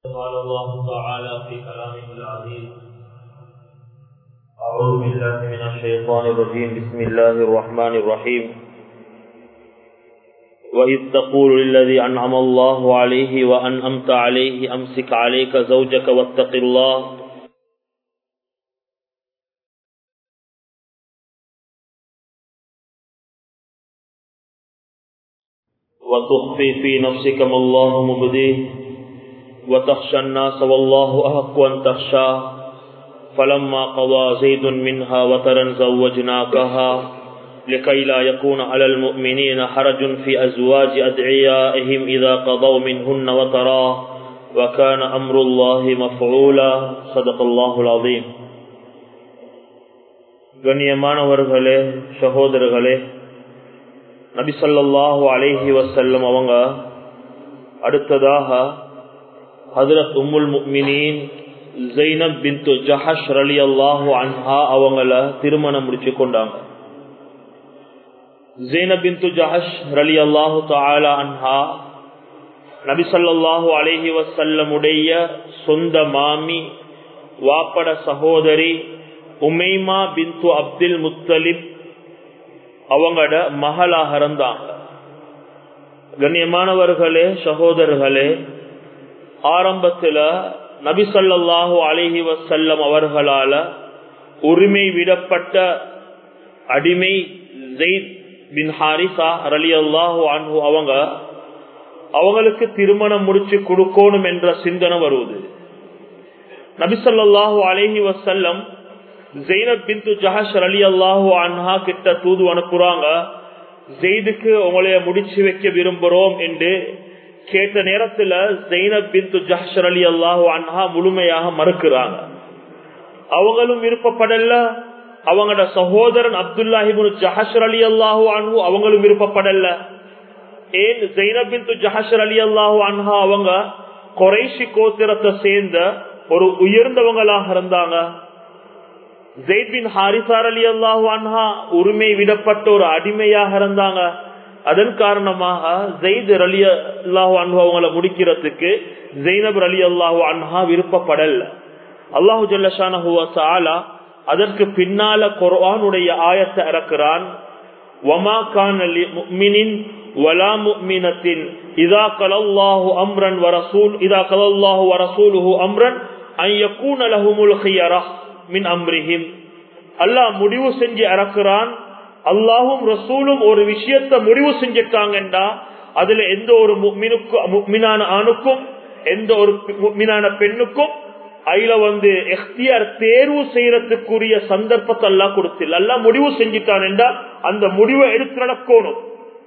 قال الله تعالى في كلامه العزيز أعوذ بالله من الشيطان الرجيم بسم الله الرحمن الرحيم وإذ تقول للذي أنعم الله عليه وأنعمت عليه أمسك عليك زوجك واتق الله وتخفي في نفسك ما الله مبديه وتخشى الناس والله أحق أن تخشاه فلما قضى زيد منها وترا زوجناكها لكي لا يكون على المؤمنين حرج في أزواج أدعيائهم إذا قضوا منهن وتراه وكان أمر الله مفعولا صدق الله العظيم கண்ணியமானவர்களே சகோதரர்களே நபி சல்லாஹூ அலேஹி வசல்லம் அவங்க அடுத்ததாக ஹதரத் உம்முல் முக்மினின் ஜெய்னப் பின் ஜஹஷ் அலி அல்லாஹூ அன்ஹா அவங்கள திருமணம் முடிச்சு கொண்டாங்க ஜெய்னப் பின் ஜஹஷ் அலி அல்லாஹு தாலா அன்ஹா நபி சல்லாஹூ அலேஹி வசல்லமுடைய சொந்த மாமி வாப்பட சகோதரி உமைமா பிந்து அப்துல் முத்தலிப் அவங்களோட மகளாக இருந்தாங்க கண்ணியமானவர்களே சகோதரர்களே ஆரம்பத்துல நபிசல்லாஹு அலிஹி வசல்லம் அவர்களால உரிமை விடப்பட்ட அடிமை ஜெயித் பின் ஹாரிசா ரலி அல்லாஹு அன்ஹு அவங்க அவங்களுக்கு திருமணம் முடிச்சு கொடுக்கணும் என்ற சிந்தனை வருவது நபிசல்லாஹு அலிஹி வசல்லம் ஜெயினப் பிந்து ஜஹஷ் அலி அல்லாஹு அன்ஹா கிட்ட தூது அனுப்புறாங்க ஜெயிதுக்கு உங்களைய முடிச்சு வைக்க விரும்புறோம் என்று கேட்ட நேரத்துல ஜெயினப் பிந்து ஜஹஷர் அலி அல்லாஹு அன்ஹா முழுமையாக மறுக்கிறாங்க அவங்களும் விருப்பப்படல அவங்களோட சகோதரன் அப்துல்லாஹிபுன் ஜஹஷர் அலி அல்லாஹு அன்ஹு அவங்களும் விருப்பப்படல ஏன் ஜெயினப் பிந்து ஜஹஷர் அலி அல்லாஹு அன்ஹா அவங்க குறைசி கோத்திரத்தை சேர்ந்த ஒரு உயர்ந்தவங்களாக இருந்தாங்க ஜெயித் பின் ஹாரிசார் அலி அல்லாஹு அன்ஹா உரிமை விடப்பட்ட ஒரு அடிமையாக இருந்தாங்க அதன் காரணமாக ஜெயித் அலி அல்லாஹு அன்ஹா அவங்களை முடிக்கிறதுக்கு ஜெயினப் அலி அல்லாஹு அன்ஹா விருப்பப்படல அல்லாஹு ஜல்லஷானா அதற்கு பின்னால குர்ஆனுடைய ஆயத்தை இறக்குறான் வமா கான் முக்மினின் வலா முக்மினத்தின் இதா கலல்லாஹு அம்ரன் வரசூல் இதா கலல்லாஹு வரசூலுஹு அம்ரன் அன் யகூன லஹுமுல் ஹியரா மின் அம்ரிஹிம் அல்லாஹ் முடிவு செஞ்சு இறக்குறான் அல்லாஹும் ரசூலும் ஒரு விஷயத்த முடிவு செஞ்சிட்டாங்கண்டா அதுல எந்த ஒரு முக்மினான ஆணுக்கும் எந்த ஒரு முக்மினான பெண்ணுக்கும் அதுல வந்து எஃப்தியார் தேர்வு செய்யறதுக்குரிய சந்தர்ப்பத்தை எல்லாம் கொடுத்தில்ல எல்லாம் முடிவு செஞ்சிட்டான் என்றா அந்த முடிவை எடுத்து நடக்கணும்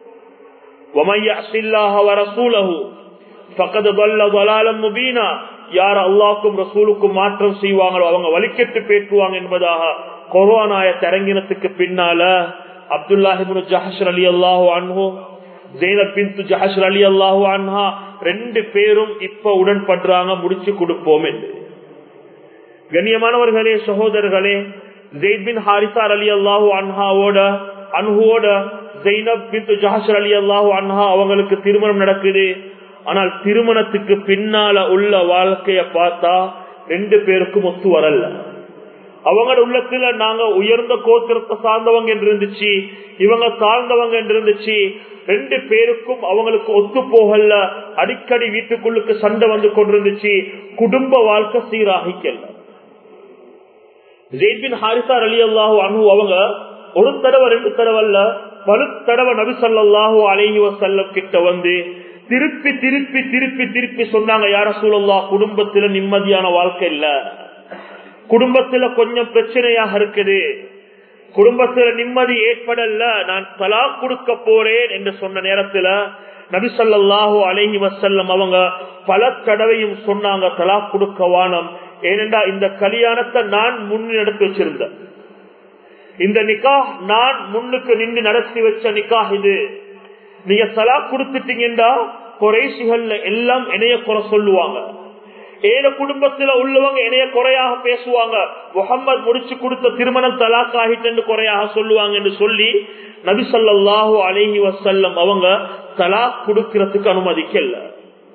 யார் அல்லாக்கும் ரசூலுக்கும் மாற்றம் செய்வாங்களோ அவங்க வலிக்கெட்டு பேற்றுவாங்க என்பதாக கொரோனாய தரங்கினத்துக்கு பின்னால அப்துல்லாஹிபுன் ஜஹஷர் அலி அல்லாஹு அன்ஹோ ஜெயினப் பின் ஜஹஷர் அலி அல்லாஹு அன்ஹா ரெண்டு பேரும் இப்ப உடன்படுறாங்க முடிச்சு கொடுப்போம் என்று கண்ணியமானவர்களே சகோதரர்களே ஜெயித் பின் ஹாரிசார் அலி அல்லாஹு அன்ஹாவோட அன்ஹுவோட ஜெயினப் பின் ஜஹஷர் அலி அல்லாஹு அன்ஹா அவங்களுக்கு திருமணம் நடக்குது ஆனால் திருமணத்துக்கு பின்னால உள்ள வாழ்க்கைய பார்த்தா ரெண்டு பேருக்கும் ஒத்து வரல அவங்களோட உள்ளத்துல நாங்க உயர்ந்த கோத்திரத்தை சார்ந்தவங்க என்று இருந்துச்சு இவங்க தாழ்ந்தவங்க என்று இருந்துச்சு ரெண்டு பேருக்கும் அவங்களுக்கு ஒத்து போகல அடிக்கடி வீட்டுக்குள்ளுக்கு சண்டை வந்து கொண்டிருந்துச்சு குடும்ப வாழ்க்கை சீராகிக்கல ஜெய்பின் ஹாரிசார் அலி அல்லாஹூ அனு அவங்க ஒரு தடவை ரெண்டு தடவை அல்ல பல தடவை நபிசல்லாஹூ அலஹி வசல்லம் கிட்ட வந்து திருப்பி திருப்பி திருப்பி திருப்பி சொன்னாங்க யார சூழல்லா குடும்பத்துல நிம்மதியான வாழ்க்கை இல்ல குடும்பத்துல கொஞ்சம் பிரச்சனையாக இருக்குது குடும்பத்துல நிம்மதி ஏற்படல நான் தலா கொடுக்க போறேன் என்று சொன்ன நேரத்துல நபிசல்லாஹூ அலஹி வசல்லம் அவங்க பல தடவையும் சொன்னாங்க தலா கொடுக்க வானம் ஏனென்றா இந்த கல்யாணத்தை நான் முன்னெடுத்து வச்சிருந்தேன் இந்த நிக்கா நான் முன்னுக்கு நின்று நடத்தி வச்ச நிக்கா இது நீங்க தலா கொடுத்துட்டீங்கன்னா குறைசிகள்ல எல்லாம் இணைய குறை சொல்லுவாங்க ஏழ குடும்பத்துல உள்ளவங்க இணைய குறையாக பேசுவாங்க முகம்மது முடிச்சு கொடுத்த திருமணம் தலாக் ஆகிட்டு குறையாக சொல்லுவாங்க என்று சொல்லி நபிசல்லாஹு அலஹி வசல்லம் அவங்க தலாக் கொடுக்கறதுக்கு அனுமதிக்கல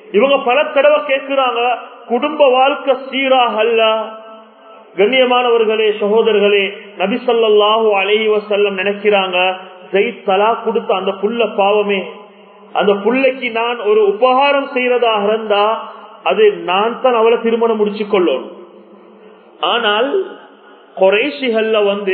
இவங்க பல தடவை கேட்கிறாங்க குடும்ப வாழ்க்கை சீராக அல்ல கண்ணியமானவர்களே சகோதரர்களே நபிசல்லாஹு அலைஹி வசல்லம் நினைக்கிறாங்க ஜெயித் தலா கொடுத்த அந்த புள்ள பாவமே அந்த புள்ளைக்கு நான் ஒரு உபகாரம் செய்யறதாக இருந்தா அது நான் தான் அவளை திருமணம் முடிச்சு கொள்ளணும் ஆனால் குறைசிகள்ல வந்து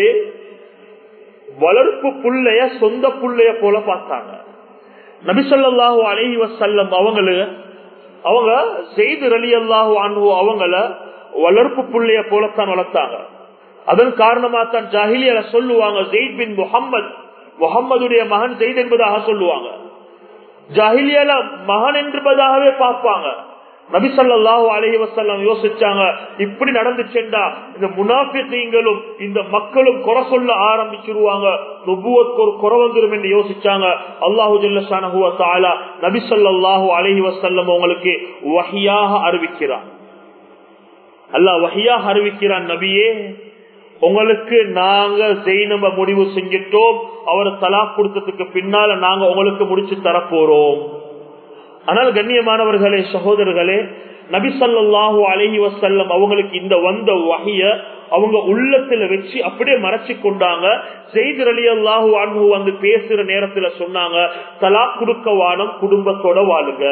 வளர்ப்பு புள்ளைய சொந்த புள்ளைய போல பார்த்தாங்க நபிசல்லாஹு அலஹி வசல்லம் அவங்களு அவங்க செய்து ரலி அல்லாஹு அன்பு அவங்கள வளர்ப்பு புள்ளைய போலத்தான் வளர்த்தாங்க அதன் காரணமா தான் ஜாஹிலியல சொல்லுவாங்க ஜெயித் பின் முகம்மது முகம்மதுடைய மகன் ஜெயித் என்பதாக சொல்லுவாங்க ஜாஹிலியல மகன் என்பதாகவே பார்ப்பாங்க நபிசல்லாஹு அலஹி வசல்லம் யோசிச்சாங்க இப்படி நடந்துச்சேண்டா இந்த முனாபிகளும் இந்த மக்களும் குறை சொல்ல ஆரம்பிச்சிருவாங்க நுபுவத்துக்கு ஒரு குறை வந்துடும் என்று யோசிச்சாங்க அல்லாஹு ஜல்லா நபிசல்லாஹு அலஹி வசல்லம் உங்களுக்கு வகையாக அறிவிக்கிறான் அல்லாஹ் வகையாக அறிவிக்கிறான் நபியே உங்களுக்கு நாங்க ஜெயினம முடிவு செஞ்சிட்டோம் அவர் தலா கொடுத்ததுக்கு பின்னால நாங்க உங்களுக்கு முடிச்சு தரப்போறோம் ஆனால் கண்ணியமானவர்களே சகோதரர்களே நபிசல்லாஹு அலஹி வசல்லம் அவங்களுக்கு இந்த வந்த வகைய அவங்க உள்ளத்துல வச்சு அப்படியே மறைச்சு கொண்டாங்க செய்தி அலி அல்லாஹு அன்பு வந்து பேசுற நேரத்துல சொன்னாங்க தலா குடுக்க வானம் குடும்பத்தோட வாழுங்க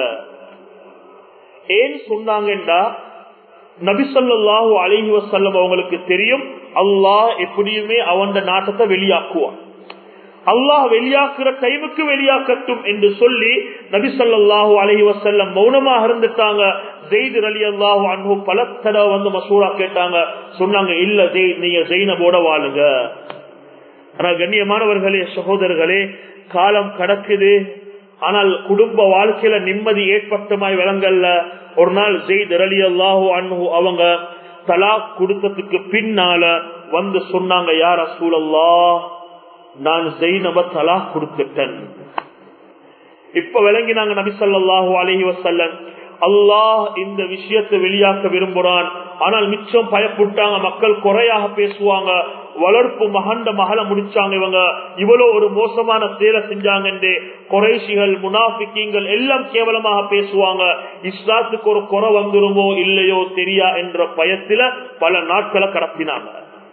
ஏன் சொன்னாங்கன்றா நபிசல்லாஹு அலஹி வசல்லம் அவங்களுக்கு தெரியும் அல்லாஹ் எப்படியுமே அவன் நாட்டத்தை வெளியாக்குவான் அல்லாஹ் வெளியாக்குற டைமுக்கு வெளியாக்கட்டும் என்று சொல்லி நபி சொல்லாஹு அலஹி வசல்லம் மௌனமாக இருந்துட்டாங்க ஜெயித் அலி அல்லாஹு அன்பு பல தடவை வந்து மசூரா கேட்டாங்க சொன்னாங்க இல்ல ஜெயித் நீங்க ஜெயினபோட வாழுங்க ஆனா கண்ணியமானவர்களே சகோதரர்களே காலம் கடக்குது ஆனால் குடும்ப வாழ்க்கையில நிம்மதி ஏற்பட்டமாய் விளங்கல்ல ஒரு நாள் ஜெயித் அலி அல்லாஹு அன்பு அவங்க தலா கொடுத்ததுக்கு பின்னால வந்து சொன்னாங்க யார சூழல்லா நான் ஜெயினப தலா கொடுத்துட்டேன் இப்ப விளங்கினாங்க நபிசல்லாஹு அலஹி வசல்லன் அல்லாஹ் இந்த விஷயத்தை வெளியாக்க விரும்புறான் ஆனால் மிச்சம் பயப்பட்டாங்க மக்கள் குறையாக பேசுவாங்க வளர்ப்பு மகண்ட மகள முடிச்சாங்க இவங்க இவ்வளவு ஒரு மோசமான சேலை செஞ்சாங்க குறைசிகள் முனாபிக்கிங்கள் எல்லாம் கேவலமாக பேசுவாங்க இஸ்லாத்துக்கு ஒரு குறை வந்துருமோ இல்லையோ தெரியா என்ற பயத்துல பல நாட்களை கடத்தினாங்க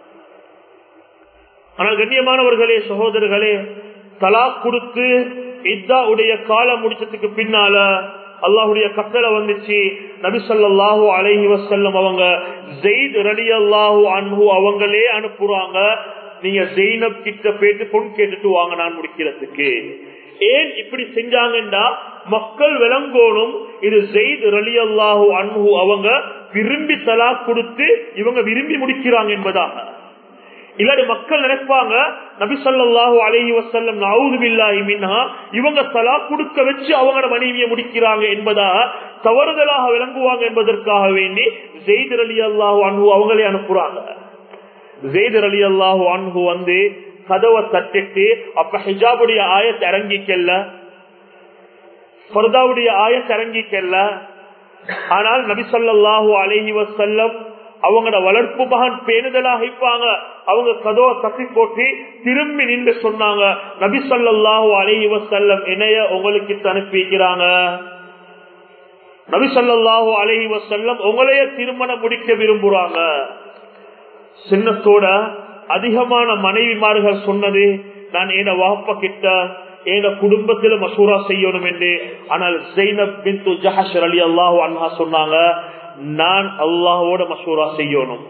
ஆனால் கண்ணியமானவர்களே சகோதரர்களே தலா கொடுத்து இத்தா உடைய காலம் முடிச்சதுக்கு பின்னால அல்லாஹுடைய கட்டளை வந்துச்சு நபிசல்லாஹு அலஹி வசல்லம் அவங்க ஜெயித் ரலி அல்லாஹு அன்பு அவங்களே அனுப்புறாங்க நீங்க ஜெயினப் கிட்ட போயிட்டு பொன் கேட்டுட்டு வாங்க நான் முடிக்கிறதுக்கு ஏன் இப்படி செஞ்சாங்கன்னா மக்கள் விளங்கோணும் இது ஜெயித் ரலி அல்லாஹு அன்பு அவங்க விரும்பி தலா கொடுத்து இவங்க விரும்பி முடிக்கிறாங்க என்பதாக இல்லாடி மக்கள் நினைப்பாங்க நபிசல்லாஹு அலஹி வசல்லம் நவுதுபில்லாஹி மின்ஹா இவங்க தலா கொடுக்க வச்சு அவங்களோட மனைவியை முடிக்கிறாங்க என்பதா தவறுதலாக விளங்குவாங்க என்பதற்காக வேண்டி ஜெய்தர் அலி அல்லாஹு அன்பு அவங்களே அனுப்புறாங்க ஜெய்தர் அலி அல்லாஹு அன்பு வந்து கதவை தட்டிட்டு அப்ப ஹிஜாபுடைய ஆயத்தை இறங்கிக்கல்ல ஃபர்தாவுடைய ஆயத்தை இறங்கிக்கல்ல ஆனால் நபிசல்லாஹு அலஹி வசல்லம் அவங்களோட வளர்ப்பு மகன் பேணுதலாக இருப்பாங்க அவங்க கதவை தட்டி போட்டு திரும்பி நின்று சொன்னாங்க நபி சொல்லாஹு அலஹி வசல்லம் இணைய உங்களுக்கு அனுப்பி வைக்கிறாங்க நபி சொல்லாஹு அலஹி வசல்லம் உங்களைய திருமணம் முடிக்க விரும்புறாங்க சின்னத்தோட அதிகமான மனைவிமார்கள் சொன்னது நான் என வாப்ப கிட்ட என குடும்பத்துல மசூரா செய்யணும் என்று ஆனால் ஜெய்னப் பின் ஜஹர் அலி அல்லாஹு அன்ஹா சொன்னாங்க நான் அல்லாஹோட மசூரா செய்யணும்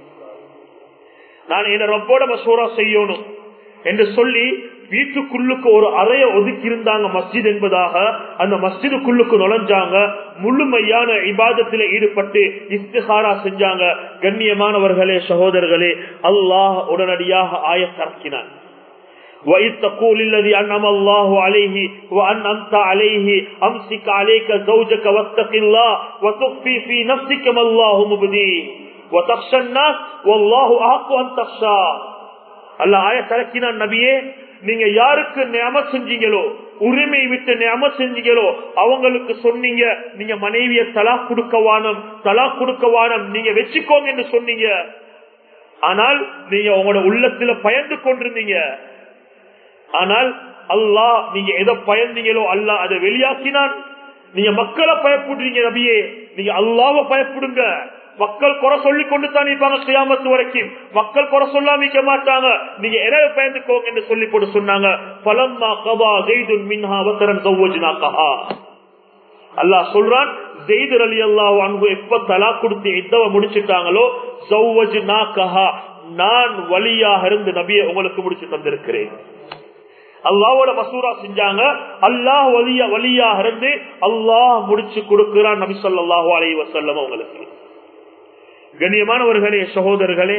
நான் என் ரப்போட மசூரா செய்யணும் என்று சொல்லி வீட்டுக்குள்ளுக்கு ஒரு அறைய ஒதுக்கி இருந்தாங்க மஸ்ஜித் என்பதாக அந்த மஸ்ஜிதுக்குள்ளுக்கு நுழைஞ்சாங்க முழுமையான இபாதத்தில் ஈடுபட்டு இஸ்திஹாரா செஞ்சாங்க கண்ணியமானவர்களே சகோதரர்களே அல்லாஹ் உடனடியாக ஆயத்திறக்கினான் وَإِذْ تَقُولِ الَّذِي أَنْعَمَ اللَّهُ عَلَيْهِ وَأَنْعَمْتَ عَلَيْهِ أَمْسِكْ عَلَيْكَ زَوْجَكَ وَاتَّقِ اللَّهَ وَتُخْفِي فِي نَفْسِكَ مَا اللَّهُ مُبْدِيهِ وَتَخْشَى النَّاسَ وَاللَّهُ أَحَقُّ أَن تَخْشَاهُ அல்லாஹ் ஆயத் இறக்கினான் நபியே நீங்க யாருக்கு நியம செஞ்சீங்களோ உரிமை விட்டு நியம செஞ்சீங்களோ அவங்களுக்கு சொன்னீங்க நீங்க மனைவிய தலா கொடுக்க வானம் தலா கொடுக்க வானம் நீங்க வச்சுக்கோங்க என்று சொன்னீங்க ஆனால் நீங்க உங்களோட உள்ளத்துல பயந்து கொண்டிருந்தீங்க ஆனால் அல்லாஹ் நீங்க எதை பயந்தீங்களோ அல்லாஹ் அதை வெளியாக்கினான் நீங்க மக்களை பயப்படுறீங்க நபியே நீங்க அல்லாவ பயப்படுங்க மக்கள் குறை சொல்லி கொண்டு தான் இருப்பாங்க கியாமத்து வரைக்கும் மக்கள் குறை சொல்லாம இருக்க மாட்டாங்க நீங்க எதாவது பயந்துக்கோங்க என்று சொல்லி போட்டு சொன்னாங்க பலம்மா கபா ஜெய்துன் மின்ஹா அவசரன் சௌவஜினா கஹா அல்லாஹ் சொல்றான் ஜெய்தர் அலி அல்லாஹ் அன்பு எப்ப தலா கொடுத்து எத்தவ முடிச்சுட்டாங்களோ சௌவஜினா கஹா நான் வழியாக இருந்து நபியை உங்களுக்கு முடிச்சு தந்திருக்கிறேன் அல்லாவோட மசூரா செஞ்சாங்க அல்லாஹ் வலிய வழியாக இருந்து அல்லாஹ் முடிச்சு கொடுக்கிறான் நபி சொல்லாஹு அலை வசல்லம் அவங்களுக்கு கண்ணியமானவர்களே சகோதரர்களே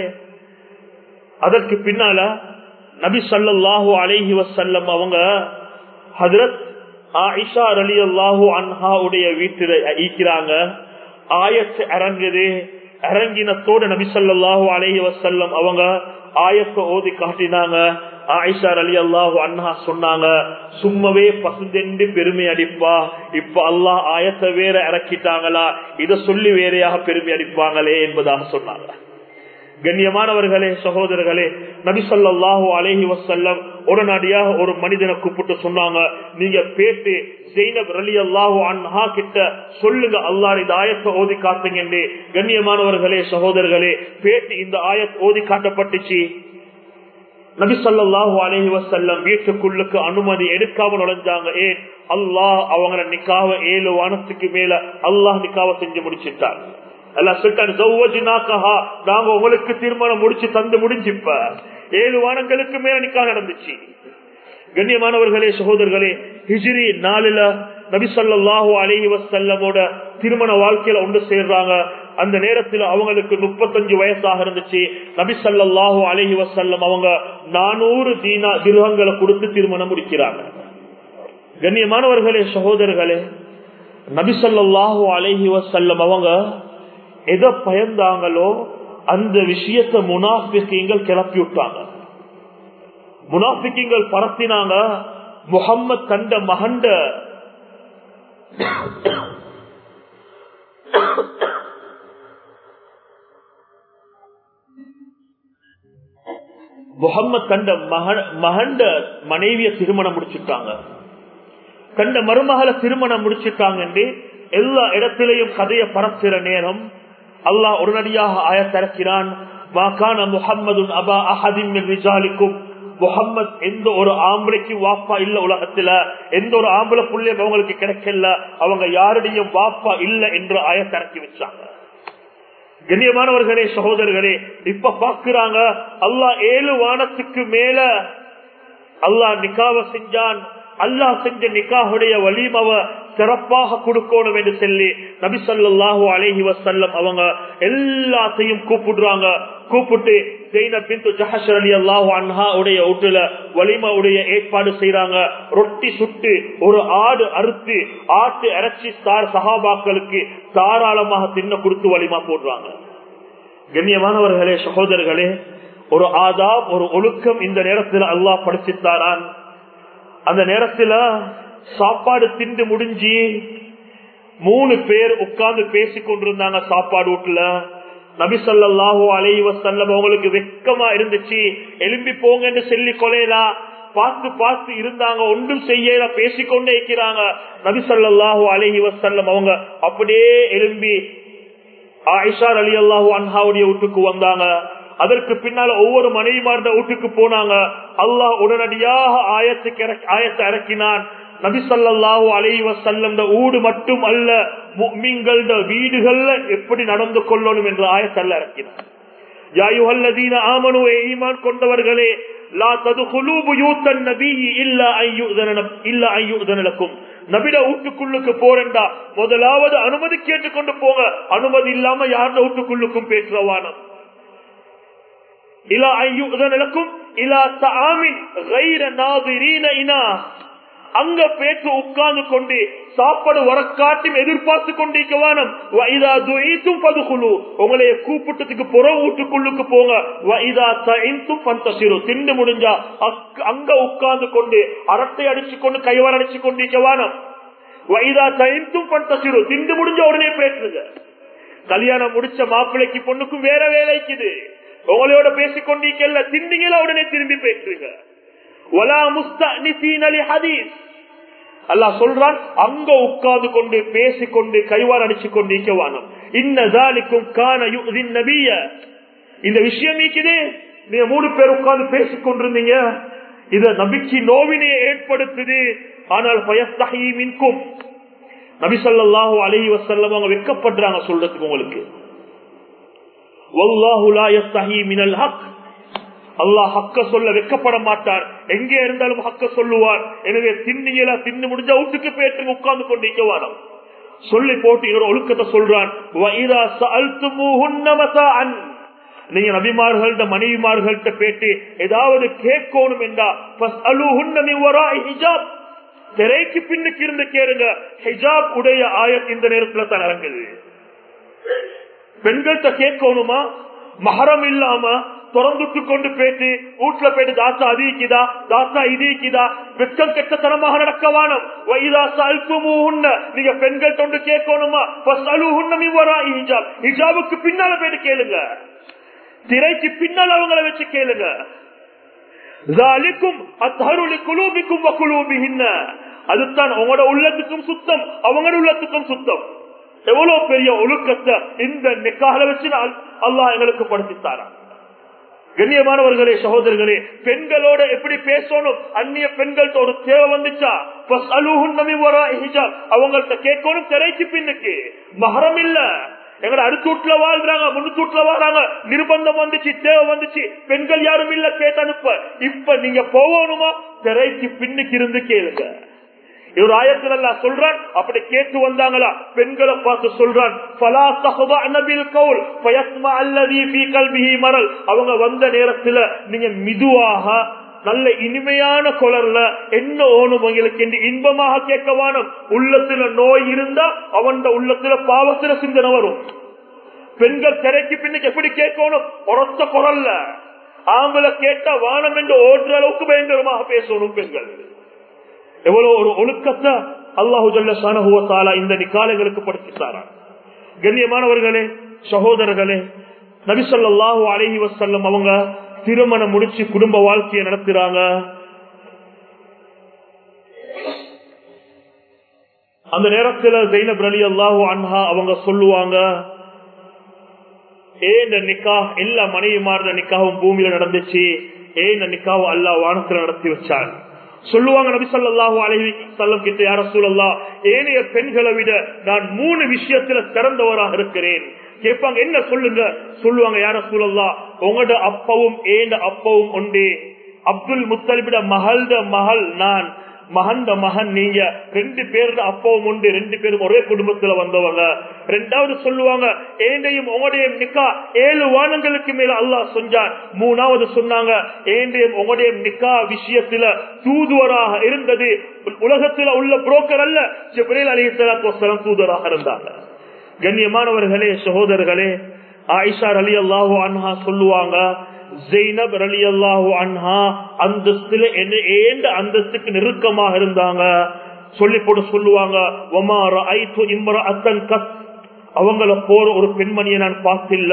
அதற்கு பின்னால நபி சல்லாஹூ அலைஹி வசல்லம் அவங்க ஹதரத் ஆயிஷா அலி அல்லாஹூ அன்ஹாவுடைய வீட்டில் ஈக்கிறாங்க ஆயத்து இறங்குது இறங்கினத்தோடு நபி சல்லாஹூ அலைஹி வசல்லம் அவங்க ஆயத்தை ஓதி காட்டினாங்க ஆயிஷார் அலி அல்லாஹு அண்ணா சொன்னாங்க சும்மவே பசுந்தெண்டு பெருமை அடிப்பா இப்ப அல்லாஹ் ஆயத்தை வேற இறக்கிட்டாங்களா இத சொல்லி வேறையாக பெருமை அடிப்பாங்களே என்பதாக சொன்னாங்க கண்ணியமானவர்களே சகோதரர்களே நபி சொல்லாஹு அலஹி வசல்லம் உடனடியாக ஒரு மனிதனை கூப்பிட்டு சொன்னாங்க நீங்க பேட்டு ஜெயினப் ரலி அல்லாஹு அன்ஹா கிட்ட சொல்லுங்க அல்லாஹ் இந்த ஆயத்தை ஓதி காட்டுங்க கண்ணியமானவர்களே சகோதரர்களே பேட்டு இந்த ஆயத் ஓதி காட்டப்பட்டுச்சு நபி சொல்லாஹு அலஹி வசல்லம் வீட்டுக்குள்ளுக்கு அனுமதி எடுக்காம நுழைஞ்சாங்க ஏன் அல்லாஹ் அவங்கள நிக்காவ ஏழு வானத்துக்கு மேல அல்லாஹ் நிக்காவ செஞ்சு முடிச்சுட்டாங்க எல்லாம் சொல்லிட்டாங்க நாங்க உங்களுக்கு திருமணம் முடிச்சு தந்து முடிஞ்சுப்ப ஏழு வானங்களுக்கு மேல நிக்கா நடந்துச்சு கண்ணியமானவர்களே சகோதரர்களே ஹிஜிரி நாலுல நபி சொல்லாஹு அலஹி வசல்லமோட திருமண வாழ்க்கையில ஒன்று சேர்றாங்க அந்த நேரத்தில் அவங்களுக்கு முப்பத்தஞ்சு வயசாக இருந்துச்சு நபி சல்லாஹு அலஹி வசல்லம் அவங்க நானூறு தீனா திருகங்களை கொடுத்து திருமணம் முடிக்கிறாங்க கண்ணியமானவர்களே சகோதரர்களே நபி சொல்லாஹு அலஹி வசல்லம் அவங்க எதை பயந்தாங்களோ அந்த விஷயத்தை முனாஃபிக்கீங்கள் கிளப்பி விட்டாங்க முனாஃபிக்கீங்கள் பரத்தினாங்க முகம்மது கண்ட மகண்ட முகம்மது கண்ட மகண்ட மனைவிய திருமணம் முடிச்சுட்டாங்க கண்ட மருமகளை திருமணம் முடிச்சுட்டாங்க என்று எல்லா இடத்திலையும் கதையை பரப்புகிற நேரம் அல்லாஹ் உடனடியாக ஆயத்திறக்கிறான் வாக்கான முகம்மது அபா அஹதிம் ரிஜாலிக்கும் முகம்மது எந்த ஒரு ஆம்பளைக்கும் வாப்பா இல்ல உலகத்துல எந்த ஒரு ஆம்பளை புள்ளையும் அவங்களுக்கு கிடைக்கல அவங்க யாருடையும் வாப்பா இல்ல என்று ஆயத்திறக்கி வச்சாங்க கண்ணியமானவர்களே சகோதரர்களே இப்ப பாக்குறாங்க அல்லாஹ் ஏழு வானத்துக்கு மேல அல்லாஹ் நிக்காவ செஞ்சான் அல்லாஹ் செஞ்ச நிக்காவுடைய வலிமவ சிறப்பாக கொடுக்கணும் என்று சொல்லி நபி சொல்லாஹு அலஹி வசல்லம் அவங்க எல்லாத்தையும் கூப்பிடுறாங்க கூப்பிட்டு வலிமாவுடைய ஏற்பாடு செய்யறாங்க ரொட்டி சுட்டு ஒரு ஆடு அறுத்து ஆட்டு இறைச்சி தார் சகாபாக்களுக்கு தாராளமாக தின்ன கொடுத்து வலிமா போடுறாங்க கண்ணியமானவர்களே சகோதரர்களே ஒரு ஆதாப் ஒரு ஒழுக்கம் இந்த நேரத்தில் அல்லாஹ் படிச்சுத்தாரான் அந்த நேரத்துல சாப்பாடு திண்டு முடிஞ்சு மூணு பேர் உட்கார்ந்து பேசி கொண்டிருந்தாங்க சாப்பாடு வீட்டுல நபிசல்லாஹோ அலைவ செல்லம் அவங்களுக்கு வெக்கமா இருந்துச்சு எலும்பி போங்கன்னு சொல்லி கொலையலாம் பார்த்து பார்த்து இருந்தாங்க ஒன்றும் செய்யல பேசிக்கொண்டே இருக்கிறாங்க நபிசல்லாஹோ அலஹி வசல்லம் அவங்க அப்படியே எலும்பி ஆயிஷார் அலி அல்லாஹூ அன்ஹாவுடைய வீட்டுக்கு வந்தாங்க அதற்கு பின்னால ஒவ்வொரு மனைவிமார்ந்த வீட்டுக்கு போனாங்க அல்லாஹ் உடனடியாக ஆயத்துக்கு ஆயத்தை இறக்கினான் நபிசல்லாஹூ அலை வசல்லம் ஊடு மட்டும் அல்ல மீன்கள வீடுகள்ல எப்படி நடந்து கொள்ளணும் என்ற ஆயத்தல்ல இறக்கினான் யாயுஹல்லதீன ஆமனுவை ஈமான் கொண்டவர்களே லா ததுகுலு புயூத்தன் நபி இல்ல ஐயுதன இல்ல ஐயுதனக்கும் நபிட வீட்டுக்குள்ளுக்கு போறேன்டா முதலாவது அனுமதி கேட்டுக்கொண்டு போங்க அனுமதி இல்லாம யாருட வீட்டுக்குள்ளுக்கும் பேசுறவானம் இலா ஐயுதனக்கும் இலா தாமின் கைர நாதிரீன இனா அங்க பேச்சு உட்கார்ந்து கொண்டு சாப்பாடு வரக்காட்டும் எதிர்பார்த்து கொண்டிருக்க வானம் பதுகுழு உங்களைய கூப்பிட்டதுக்கு புற வீட்டுக்குள்ளுக்கு போங்க வைதா தயின்தும் பந்தசிறு திண்டு முடிஞ்சா அங்க உட்கார்ந்து கொண்டு அரட்டை அடிச்சு கொண்டு கைவார அடிச்சு கொண்டிருக்க வானம் வைதா தயின்தும் பந்தசிறு திண்டு முடிஞ்ச உடனே பேசுங்க கல்யாணம் முடிச்ச மாப்பிள்ளைக்கு பொண்ணுக்கும் வேற வேலைக்குது உங்களோட பேசிக்கொண்டிருக்கல திண்டிங்களா உடனே திரும்பி பேசுறீங்க ஒலா முஸ்தீன் அலி ஹதீஸ் அல்லாஹ் சொல்றான் அங்க உட்கார்ந்து கொண்டு பேசிக்கொண்டு கைவார் அடிச்சு கொண்டு நிக்கவானம் இன்னதாலிக்கும் காண யுதின் நபிய இந்த விஷயம் நீக்குதே நீங்க மூணு பேர் உட்கார்ந்து பேசிக் கொண்டிருந்தீங்க இத நபிக்கு நோவினையை ஏற்படுத்துது ஆனால் பயஸ்தகி மின்கும் நபி ஸல்லல்லாஹு அலைஹி வஸல்லம் அவங்க வெட்கப்படுறாங்க சொல்றதுக்கு உங்களுக்கு வல்லாஹு லா யஸ்தஹி மினல் ஹக் அல்லாஹ் ஹக்க சொல்ல வெக்கப்பட மாட்டார் எங்கே இருந்தாலும் ஹக்க சொல்லுவார் எனவே திண்ணியலா தின்னு முடிஞ்ச வீட்டுக்கு போயிட்டு உட்கார்ந்து கொண்டு இங்க வாரம் சொல்லி போட்டு இன்னொரு ஒழுக்கத்தை சொல்றான் "வஇதா சஅல்துமூஹுன்ன மதாஅன்." நீங்க நபிமார்கள்ட்ட மனைவிமார்கள்ட்ட பேட்டு ஏதாவது கேட்கணும் என்றா ஃபஸ்அலூஹுன்ன மின் வராஇ ஹிஜாப் திரைக்கு பின்னுக்கு இருந்து கேளுங்க ஹிஜாப் உடைய ஆயத் இந்த நேரத்துல தான் இறங்குது பெண்கள்கிட்ட கேட்கணுமா மகரம் இல்லாம திறந்துட்டு கொண்டு போயிட்டு வீட்டுல போயிட்டு தாத்தா அதிக்குதா தாத்தா இதிக்குதா வெக்கம் கெட்டத்தனமாக நடக்க வானம் வைதா சல்குமுன்ன நீங்க பெண்கள் தொண்டு கேட்கணுமா ஹிஜாப் ஹிஜாபுக்கு பின்னால போயிட்டு கேளுங்க திரைக்கு பின்னால் அவங்கள வச்சு கேளுங்க ذَلِكُمْ أَطْهَرُ لِقُلُوبِكُمْ وَقُلُوبِهِنَّ அதுதான் உங்களோட உள்ளத்துக்கும் சுத்தம் அவங்களோட உள்ளத்துக்கும் சுத்தம் எவ்வளவு பெரிய ஒழுக்கத்தை இந்த நிக்கால வச்சு நான் அல்லாஹ் எங்களுக்கு படுத்தித்தாரா கண்ணியமானவர்களே சகோதரர்களே பெண்களோட எப்படி பேசணும் அந்நிய பெண்கள்ட்ட ஒரு தேவை வந்துச்சா அவங்கள்ட்ட கேட்கணும் திரைக்கு பின்னுக்கு மகரம் இல்ல எங்களை அடுத்த வீட்டுல வாழ்றாங்க முன்னூத்தி வீட்டுல வாழ்றாங்க நிர்பந்தம் வந்துச்சு தேவை வந்துச்சு பெண்கள் யாரும் இல்ல கேட்டு அனுப்ப இப்ப நீங்க போகணுமா திரைக்கு பின்னுக்கு இருந்து கேளுங்க இவர் ஆயத்தில் அல்லா சொல்றான் அப்படி கேட்டு வந்தாங்களா பெண்களை பார்த்து சொல்றான் மரல் அவங்க வந்த நேரத்துல நீங்க மிதுவாக நல்ல இனிமையான குரல்ல என்ன ஓணும் உங்களுக்கு என்று இன்பமாக கேட்க வானம் உள்ளத்துல நோய் இருந்தா அவன் உள்ளத்துல பாவத்துல சிந்தனை வரும் பெண்கள் திரைக்கு பின்னுக்கு எப்படி கேட்கணும் உரத்த குரல்ல ஆம்பளை கேட்டா வானம் என்று ஓடுற அளவுக்கு பயங்கரமாக பேசணும் பெண்கள் எவ்வளவு ஒரு ஒழுக்கத்தை அல்லாஹு ஜல்ல இந்த நிக்காலங்களுக்கு படுத்தித்தாரா கண்ணியமானவர்களே சகோதரர்களே நபிசல்லாஹு அலஹி வசல்லம் அவங்க திருமணம் முடிச்சு குடும்ப வாழ்க்கையை நடத்துறாங்க அந்த நேரத்துல ஜெயினப் அலி அல்லாஹு அன்ஹா அவங்க சொல்லுவாங்க ஏ இந்த நிக்கா எல்லா மனைவிமார்ந்த நிக்காவும் பூமியில நடந்துச்சு ஏ இந்த நிக்காவும் அல்லா வானத்துல நடத்தி வச்சான் சொல்லுவாங்க நபி சொல்லாஹு அலஹி சொல்லம் கிட்ட யார சூழல்லா ஏனைய பெண்களை விட நான் மூணு விஷயத்துல சிறந்தவராக இருக்கிறேன் கேட்பாங்க என்ன சொல்லுங்க சொல்லுவாங்க யார சூழல்லா உங்களோட அப்பவும் ஏண்ட அப்பவும் உண்டு அப்துல் முத்தலிபிட மகள்த மகள் நான் மகந்த மகன் நீங்க ரெண்டு பேருட அப்பவும் உண்டு ரெண்டு பேரும் ஒரே குடும்பத்துல வந்தவங்க ரெண்டாவது சொல்லுவாங்க ஏண்டையும் உங்களுடைய நிக்கா ஏழு வானங்களுக்கு மேல அல்லாஹ் சொன்னான் மூணாவது சொன்னாங்க ஏண்டையும் உங்களுடைய நிக்கா விஷயத்துல தூதுவராக இருந்தது உலகத்துல உள்ள புரோக்கர் அல்ல ஜிப்ரேல் அலி சலாத்து தூதுவராக இருந்தாங்க கண்ணியமானவர்களே சகோதரர்களே ஆயிஷார் அலி அல்லாஹூ அன்ஹா சொல்லுவாங்க ஜெய்னப் அலி அல்லாஹூ அன்ஹா அந்தஸ்துல ஏண்ட அந்தஸ்துக்கு நெருக்கமாக இருந்தாங்க சொல்லி போட்டு சொல்லுவாங்க அவங்கள போற ஒரு பெண்மணியை நான் பார்த்தில்ல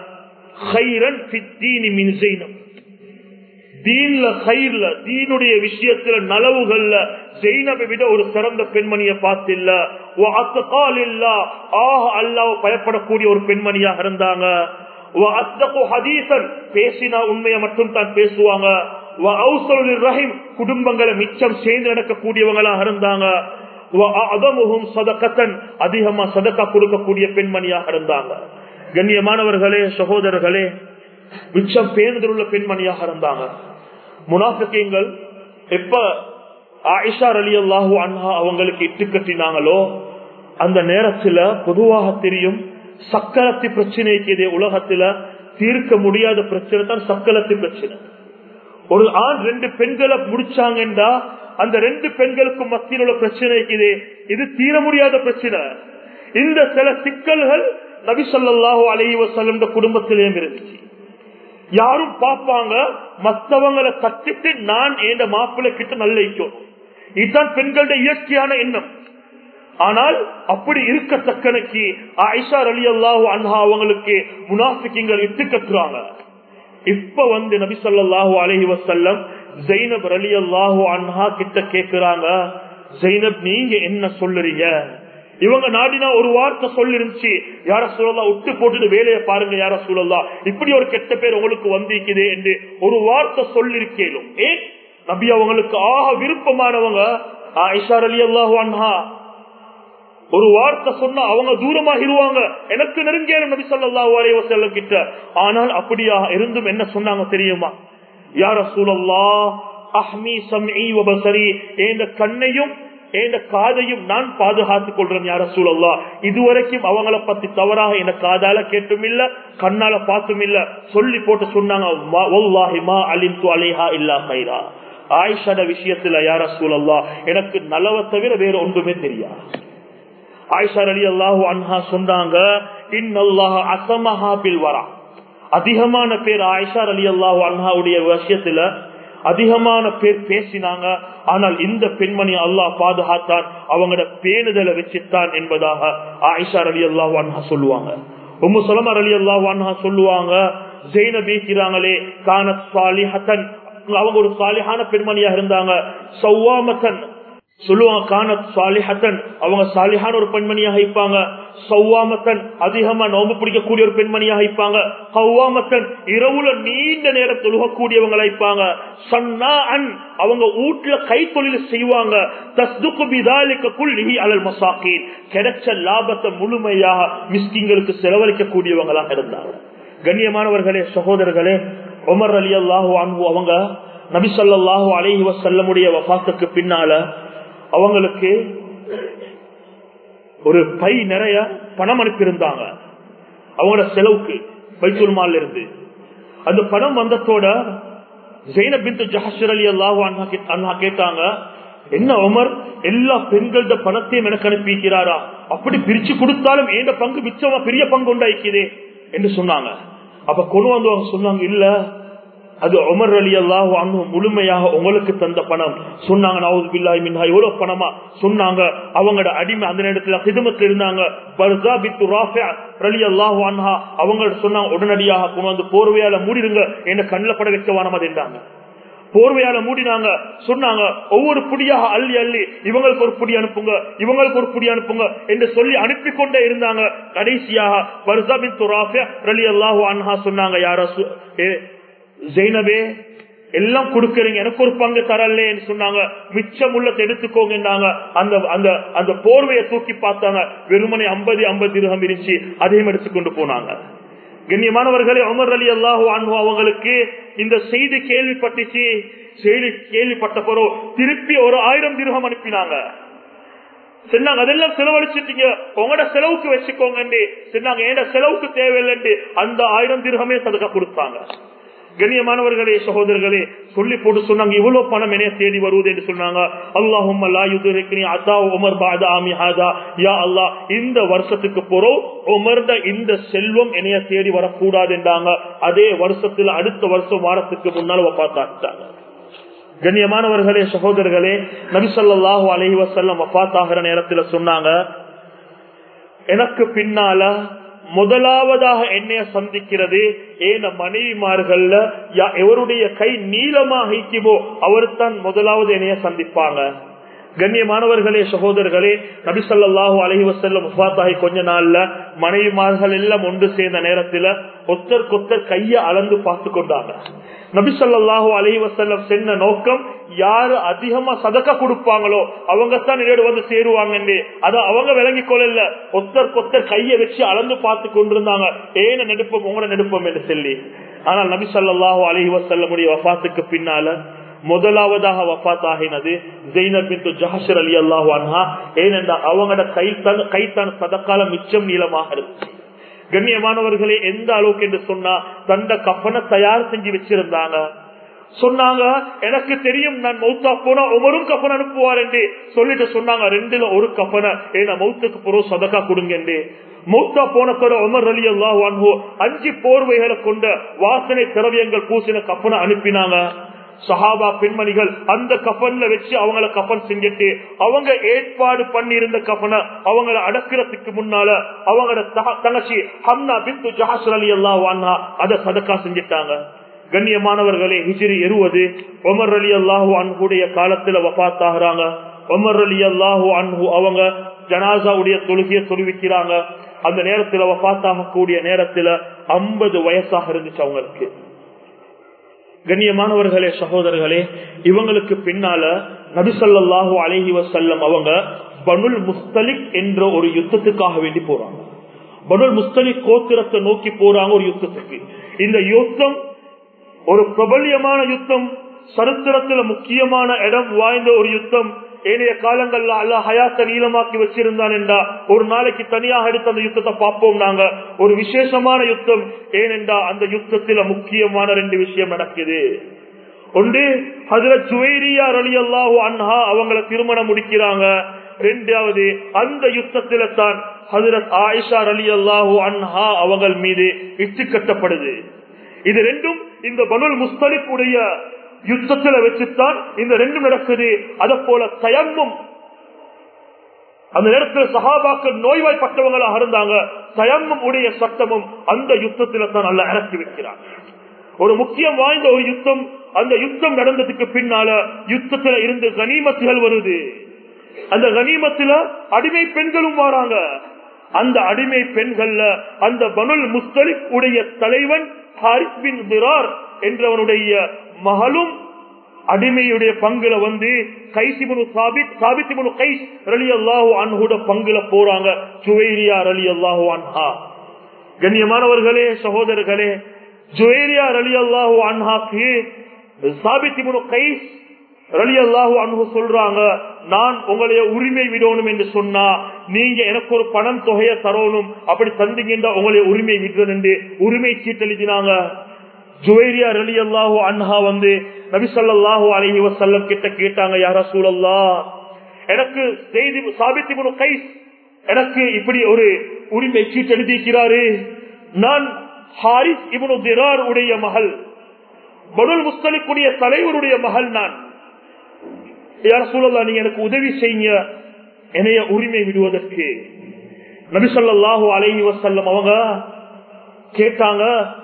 தீன்ல கயிர்ல தீனுடைய விஷயத்துல நலவுகள்ல ஜெயினபை விட ஒரு சிறந்த பெண்மணியை பார்த்தில்ல ஆஹ் அல்லாஹ் பயப்படக்கூடிய ஒரு பெண்மணியாக இருந்தாங்க பேசினா உண்மையை மட்டும் தான் பேசுவாங்க குடும்பங்களை மிச்சம் சேர்ந்து நடக்கக்கூடியவங்களாக இருந்தாங்க அதிகமா சதக்கா கொடுக்கக்கூடிய பெண்மணியாக இருந்தாங்க கண்ணியமானவர்களே சகோதரர்களே மிச்சம் பேருந்துள்ள பெண்மணியாக இருந்தாங்க முனாஃபிக்கீங்கள் எப்ப ஆயிஷா அலி அல்லாஹூ அண்ணா அவங்களுக்கு இட்டு கட்டினாங்களோ அந்த நேரத்துல பொதுவாக தெரியும் சக்கரத்தி பிரச்சனைக்கு இதே உலகத்துல தீர்க்க முடியாத பிரச்சனை தான் சக்கரத்தி பிரச்சனை ஒரு ஆண் ரெண்டு பெண்களை முடிச்சாங்கன்றா அந்த ரெண்டு பெண்களுக்கும் மத்தியில் உள்ள பிரச்சனைக்கு இது இது தீர முடியாத பிரச்சனை இந்த சில சிக்கல்கள் நபி சொல்லாஹு அலைவசல்லம் குடும்பத்திலேயும் இருந்துச்சு யாரும் பார்ப்பாங்க மற்றவங்களை கட்டிட்டு நான் என் மாப்பிள்ளை கிட்ட நல்ல வைக்கணும் இதுதான் பெண்களுடைய இயற்கையான எண்ணம் ஆனால் அப்படி இருக்கத்தக்கனுக்கு ஐஷா அலி அல்லாஹூ அன்ஹா அவங்களுக்கு முனாஃபிக்குங்கள் இட்டு கட்டுறாங்க இப்ப வந்து நபி சொல்லாஹு அலஹி வசல்லம் ஜெயினப் அலி அல்லாஹூ அன்ஹா கிட்ட கேக்குறாங்க ஜெயினப் நீங்க என்ன சொல்லுறீங்க இவங்க நாடினா ஒரு வார்த்தை சொல்லிருந்துச்சு யார சூழலா விட்டு போட்டுட்டு வேலையை பாருங்க யார சூழலா இப்படி ஒரு கெட்ட பேர் உங்களுக்கு வந்திருக்குது என்று ஒரு வார்த்தை சொல்லிருக்கேனும் ஏன் நபி அவங்களுக்கு ஆக விருப்பமானவங்க ஐஷார் அலி அல்லாஹா ஒரு வார்த்தை சொன்னா அவங்க தூரமாகிடுவாங்க எனக்கு நெருங்கிய நபி சொல்லா அலைய செல்லம் கிட்ட ஆனால் அப்படியா இருந்தும் என்ன சொன்னாங்க தெரியுமா யார சூழல்லா அஹ்மி சம்இ வபசரி என்ற கண்ணையும் என்ற காதையும் நான் பாதுகாத்துக் கொள்றேன் யார சூழல்லா இதுவரைக்கும் அவங்கள பத்தி தவறாக என காதால கேட்டும் இல்ல கண்ணால பார்த்தும் இல்ல சொல்லி போட்டு சொன்னாங்க அலிம் து அலிஹா இல்லா கைரா ஆயிஷாட விஷயத்துல யார சூழல்லா எனக்கு நலவை தவிர வேற ஒன்றுமே தெரியாது ஆயிஷா அலி அல்லாஹு அன்ஹா சொன்னாங்க இன்னல்லாஹ் அசமஹா பில் வரா அதிகமான பேர் ஆயிஷா அலி அல்லாஹு அன்ஹாவுடைய விஷயத்துல அதிகமான பேர் பேசினாங்க ஆனால் இந்த பெண்மணி அல்லாஹ் பாதுகாத்தான் அவங்களோட பேணுதலை வச்சுத்தான் என்பதாக ஆயிஷா அலி அல்லாஹு அன்ஹா சொல்லுவாங்க உம்மு சலமர் அலி அல்லாஹு அன்ஹா சொல்லுவாங்க ஜெயினபீக்கிறாங்களே கானத் சாலிஹத்தன் அவங்க ஒரு சாலிஹான பெண்மணியா இருந்தாங்க சௌவாமத்தன் சொல்லுவாங்க கானத் சாலிஹத்தன் அவங்க சாலிஹான ஒரு பெண்மணியாக இருப்பாங்க சௌவாமத்தன் அதிகமா நோம்பு பிடிக்கக்கூடிய ஒரு பெண்மணியாக இருப்பாங்க கௌவாமத்தன் இரவுல நீண்ட நேரம் தொழுகக்கூடியவங்களா இருப்பாங்க சன்னா அன் அவங்க வீட்டுல கைத்தொழில் செய்வாங்க தஸ்துக்கு பிதாலிக்க குல்லிஹி அலல் மசாக்கீன் கிடைச்ச லாபத்தை முழுமையாக மிஸ்கிங்களுக்கு செலவழிக்கக்கூடியவங்களாக இருந்தாங்க கண்ணியமானவர்களே சகோதரர்களே உமர் அலி அல்லாஹு அன்பு அவங்க நபிசல்லாஹு அலஹி வசல்லமுடைய வபாத்துக்கு பின்னால அவங்களுக்கு ஒரு பை நிறைய பணம் அனுப்பியிருந்தாங்க அவங்களோட செலவுக்கு பைத்துல் மால் இருந்து அந்த பணம் வந்ததோட ஜெயினபின் ஜஹர் அலி அல்லாஹு அண்ணா கேட்டாங்க என்ன உமர் எல்லா பெண்களோட பணத்தையும் எனக்கு அனுப்பிக்கிறாரா அப்படி பிரிச்சு கொடுத்தாலும் ஏண்ட பங்கு மிச்சமா பெரிய பங்கு உண்டாயிக்குதே என்று சொன்னாங்க அப்ப கொண்டு வந்தவங்க சொன்னாங்க இல்ல அது உமர் அலி அல்லாஹ் முழுமையாக உங்களுக்கு தந்த பணம் சொன்னாங்க நவது பில்லாய் மின்ஹா எவ்வளவு பணமா சொன்னாங்க அவங்களோட அடிமை அந்த நேரத்துல சிதமத்தில் இருந்தாங்க அவங்க சொன்னாங்க உடனடியாக கொண்டு வந்து போர்வையால மூடிடுங்க என்ன கண்ணில் பட வைக்க வானமா என்றாங்க போர்வையால மூடினாங்க சொன்னாங்க ஒவ்வொரு புடியாக அள்ளி அள்ளி இவங்களுக்கு ஒரு புடி அனுப்புங்க இவங்களுக்கு ஒரு புடி அனுப்புங்க என்று சொல்லி அனுப்பி கொண்டே இருந்தாங்க கடைசியாக வருசாபின் துராஃபியா ரலி அல்லாஹு அன்ஹா சொன்னாங்க யார ஜெயினபே எல்லாம் கொடுக்கறீங்க எனக்கு ஒரு பங்கு தரலேன்னு சொன்னாங்க மிச்சம் உள்ளத்தை எடுத்துக்கோங்க அந்த அந்த அந்த போர்வையை தூக்கி பார்த்தாங்க வெறுமனை ஐம்பது ஐம்பது இருகம் இருந்துச்சு அதையும் எடுத்துக்கொண்டு போனாங்க கண்ணியமானவர்களே அமர் அலி அல்லாஹூ அன்பு அவங்களுக்கு இந்த செய்தி கேள்விப்பட்டுச்சு செய்தி கேள்விப்பட்ட பிறகு திருப்பி ஒரு ஆயிரம் திருகம் அனுப்பினாங்க சொன்னாங்க அதெல்லாம் செலவழிச்சிட்டீங்க உங்களோட செலவுக்கு வச்சுக்கோங்க சொன்னாங்க ஏட செலவுக்கு தேவையில்லை அந்த ஆயிரம் திருகமே சதுக்க கொடுத்தாங்க கண்ணியமானவர்களே சகோதரர்களே சொல்லி போட்டு சொன்னாங்க இவ்வளவு பணம் என்ன தேடி வருவது என்று சொன்னாங்க அல்லாஹும் இந்த வருஷத்துக்கு போறோம் உமர்ந்த இந்த செல்வம் என்னைய தேடி வரக்கூடாது என்றாங்க அதே வருஷத்துல அடுத்த வருஷம் வாரத்துக்கு முன்னால் பார்த்தாங்க கண்ணியமானவர்களே சகோதரர்களே நபிசல்லாஹு அலஹி வசல்லம் வபாத்தாகிற நேரத்துல சொன்னாங்க எனக்கு பின்னால முதலாவதாக என்னைய சந்திக்கிறது ஏன மனைவிமார்கள்ல எவருடைய கை நீளமாக இருக்குமோ அவர் தான் முதலாவது என்னைய சந்திப்பாங்க கண்ணியமானவர்களே சகோதரர்களே நபிசல்லாஹூ அலஹி வசல்லம் முஃபாத்தாகி கொஞ்ச நாள்ல மனைவிமார்கள் எல்லாம் ஒன்று சேர்ந்த நேரத்துல ஒத்தர் கொத்தர் கைய அளந்து பார்த்து கொண்டாங்க நபிசல்லாஹூ அலஹி வசல்லம் சென்ன நோக்கம் யாரு அதிகமா சதக்க கொடுப்பாங்களோ அவங்க தான் என்னோட வந்து சேருவாங்க அத அவங்க விளங்கி கொள்ளல ஒத்தர் கொத்தர் கைய வச்சு அளந்து பார்த்து கொண்டிருந்தாங்க ஏன நெடுப்போம் உங்களோட நெடுப்போம் என்று சொல்லி ஆனால் நபி சொல்லாஹு அலஹி வசல்லமுடைய வபாத்துக்கு பின்னால முதலாவதாக வபாத் ஆகினது ஜெயினர் பின் ஜஹர் அலி அல்லாஹு அன்ஹா ஏனென்றா அவங்களோட கைத்தான் கைத்தான் சதக்கால மிச்சம் நீளமாக இருந்துச்சு கண்ணியமானவர்களே எந்த அளவுக்கு என்று சொன்னா தந்த கப்பனை தயார் செஞ்சு வச்சிருந்தாங்க சொன்னாங்க எனக்கு தெரியும் நான் மௌத்தா போனா ஒவ்வொரும் கப்பன் அனுப்புவார் என்று சொல்லிட்டு சொன்னாங்க ரெண்டுல ஒரு கப்பனை ஏன்னா மௌத்துக்கு போறோம் சதக்கா கொடுங்க மௌத்தா போனத்தோட உமர் அலி அல்லாஹ் அஞ்சு போர்வைகளை கொண்ட வாசனை திரவியங்கள் பூசின கப்பனை அனுப்பினாங்க சஹாபா பெண்மணிகள் அந்த கப்பன்ல வச்சு அவங்கள கப்பன் செஞ்சுட்டு அவங்க ஏற்பாடு பண்ணி இருந்த கப்பனை அவங்கள அடக்கிறதுக்கு முன்னால அவங்களோட தங்கச்சி ஹம்னா பிந்து ஜஹாசர் அலி அல்லா வான்னா அதை சதக்கா செஞ்சுட்டாங்க கண்ணியமானவர்களே ஹிஜிரி எருவது ஒமர் அலி அல்லாஹு அன்புடைய காலத்துல வபாத்தாகிறாங்க உமர் அலி அல்லாஹு அன்ஹு அவங்க ஜனாசாவுடைய தொழுகையை தொழுவிக்கிறாங்க அந்த நேரத்துல பார்த்தாகக்கூடிய நேரத்துல ஐம்பது வயசாக இருந்துச்சு அவங்களுக்கு கண்ணியமானவர்களே சகோதரர்களே இவங்களுக்கு பின்னால நபிசல்லாஹு அலஹி வசல்லம் அவங்க பனுல் முஸ்தலிக் என்ற ஒரு யுத்தத்துக்காக வேண்டி போறாங்க பனுல் முஸ்தலிக் கோத்திரத்தை நோக்கி போறாங்க ஒரு யுத்தத்துக்கு இந்த யுத்தம் ஒரு பிரபல்யமான யுத்தம் சரித்திரத்துல முக்கியமான இடம் வாய்ந்த ஒரு யுத்தம் ஏனைய காலங்கள்ல அல்ல ஹயாத்த நீளமாக்கி வச்சிருந்தான் என்றா ஒரு நாளைக்கு தனியாக எடுத்து அந்த யுத்தத்தை பார்ப்போம் நாங்க ஒரு விசேஷமான யுத்தம் ஏனென்றா அந்த யுத்தத்துல முக்கியமான ரெண்டு விஷயம் நடக்குது ஒன்று அதுல ஜுவேரியா அலி அல்லாஹூ அன்ஹா அவங்கள திருமணம் முடிக்கிறாங்க ரெண்டாவது அந்த யுத்தத்தில தான் ஹசரத் ஆயிஷா அலி அல்லாஹூ அன்ஹா அவங்கள் மீது இட்டு கட்டப்படுது இது ரெண்டும் இந்த பனுல் முஸ்தலிப்புடைய யுத்தத்துல வச்சுத்தான் இந்த ரெண்டும் நடக்குது அத போல தயம்மும் அந்த நேரத்தில் சகாபாக்கள் நோய்வாய்ப்பட்டவங்களாக இருந்தாங்க தயம்மும் உடைய சட்டமும் அந்த யுத்தத்துல தான் நல்லா இறக்கி வைக்கிறாங்க ஒரு முக்கியம் வாய்ந்த ஒரு யுத்தம் அந்த யுத்தம் நடந்ததுக்கு பின்னால யுத்தத்துல இருந்து கனிமத்துகள் வருது அந்த கனிமத்துல அடிமை பெண்களும் வராங்க அந்த அடிமை பெண்கள்ல அந்த பனுல் முஸ்தலிப் உடைய தலைவன் ஹாரிஸ் பின் திரார் என்றவனுடைய மகளும் அடிமையுடைய பங்குல வந்து கைசிபுனு சாபித் சாபித்திபுனு கைஸ் ரலி அல்லாஹு அன்ஹுட பங்குல போறாங்க ஜுவேரியா ரலி அல்லாஹு அன்ஹா கண்ணியமானவர்களே சகோதரர்களே ஜுவேரியா ரலி அல்லாஹு அன்ஹாக்கு சாபித்திபுனு கைஸ் ரலி அல்லாஹு அன்ஹு சொல்றாங்க நான் உங்களைய உரிமை விடணும் என்று சொன்னா நீங்க எனக்கு ஒரு பணம் தொகையை தரணும் அப்படி தந்தீங்கன்னா உங்களைய உரிமை விடுறேன் என்று உரிமை சீட்டெழுதினாங்க ஜுவேரியா ரலி அல்லாஹூ அன்ஹா வந்து நபிசல்லாஹூ அலஹி வசல்லம் கிட்ட கேட்டாங்க யாரா சூழல்லா எனக்கு செய்தி சாபித்தி கை எனக்கு இப்படி ஒரு உரிமை சீட்டு எழுதிக்கிறாரு நான் ஹாரிஸ் இவனு திரார் உடைய மகள் பனுல் முஸ்தலிக்குடைய தலைவருடைய மகள் நான் யார் சூழல்லா நீங்க எனக்கு உதவி செய்ய என்னைய உரிமை விடுவதற்கு நபிசல்லாஹூ அலஹி வசல்லம் அவங்க கேட்டாங்க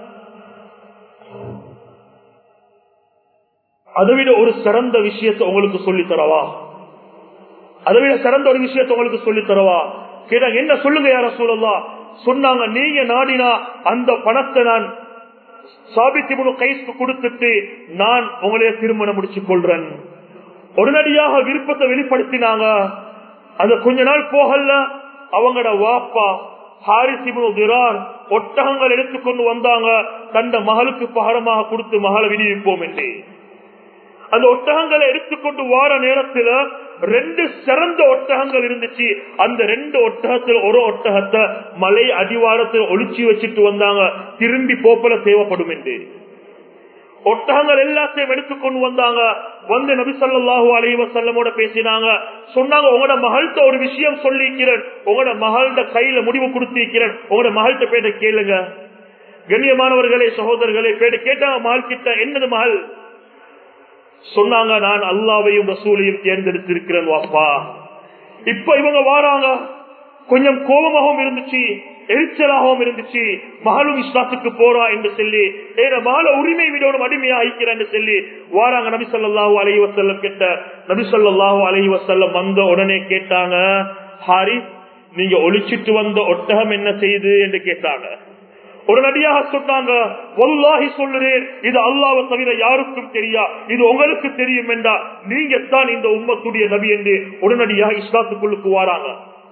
அதைவிட ஒரு சிறந்த விஷயத்தை உங்களுக்கு சொல்லி தரவா அதைவிட சிறந்த ஒரு விஷயத்தை உங்களுக்கு சொல்லி தரவா கேட்டாங்க என்ன சொல்லுங்க யார சொல்லலாம் சொன்னாங்க நீங்க நாடினா அந்த பணத்தை நான் சாபித்தி முழு கைக்கு கொடுத்துட்டு நான் உங்களைய திருமணம் முடிச்சு கொள்றேன் உடனடியாக விருப்பத்தை வெளிப்படுத்தினாங்க அது கொஞ்ச நாள் போகல அவங்களோட வாப்பா ஹாரிசிபுரார் ஒட்டகங்கள் எடுத்துக்கொண்டு வந்தாங்க தந்த மகளுக்கு பகரமாக கொடுத்து மகளை விடுவிப்போம் என்று அந்த ஒட்டகங்களை எடுத்துக்கொண்டு வார நேரத்துல ரெண்டு சிறந்த ஒட்டகங்கள் இருந்துச்சு அந்த ரெண்டு ஒட்டகத்தில் ஒரு ஒட்டகத்தை மலை அடிவாரத்தில் ஒளிச்சு வச்சுட்டு வந்தாங்க திரும்பி போப்பல தேவைப்படும் என்று ஒட்டகங்கள் எல்லாத்தையும் எடுத்துக்கொண்டு வந்தாங்க வந்து நபி சொல்லாஹு அலைவ செல்லமோட பேசினாங்க சொன்னாங்க உங்களோட மகள்கிட்ட ஒரு விஷயம் சொல்லிக்கிறேன் உங்களோட மகள்கிட்ட கையில முடிவு கொடுத்திருக்கிறேன் உங்களோட மகள்கிட்ட பேட்ட கேளுங்க கண்ணியமானவர்களே சகோதரர்களே பேட்ட கேட்டாங்க மகள் கிட்ட என்னது மகள் சொன்னாங்க நான் அல்லாவையும் ரசூலையும் தேர்ந்தெடுத்திருக்கிறேன் வாப்பா இப்ப இவங்க வாராங்க கொஞ்சம் கோபமாகவும் இருந்துச்சு எரிச்சலாகவும் இருந்துச்சு மகளும் இஸ்லாத்துக்கு போறா என்று சொல்லி ஏன மகள உரிமை விடணும் அடிமையா ஐக்கிறேன் என்று சொல்லி வாராங்க நபி சொல்லாஹு அலி வசல்லம் கிட்ட நபி சொல்லாஹு அலி வசல்லம் வந்த உடனே கேட்டாங்க ஹாரி நீங்க ஒழிச்சிட்டு வந்த ஒட்டகம் என்ன செய்யுது என்று கேட்டாங்க உடனடியாக சொன்னாங்க ஒல்லாஹி சொல்லுறேன் இது அல்லாவை தவிர யாருக்கும் தெரியா இது உங்களுக்கு தெரியும் என்றா நீங்க தான் இந்த உம்மத்துடைய நபி என்று உடனடியாக இஸ்லாத்துக்குள்ளுக்கு வாராங்க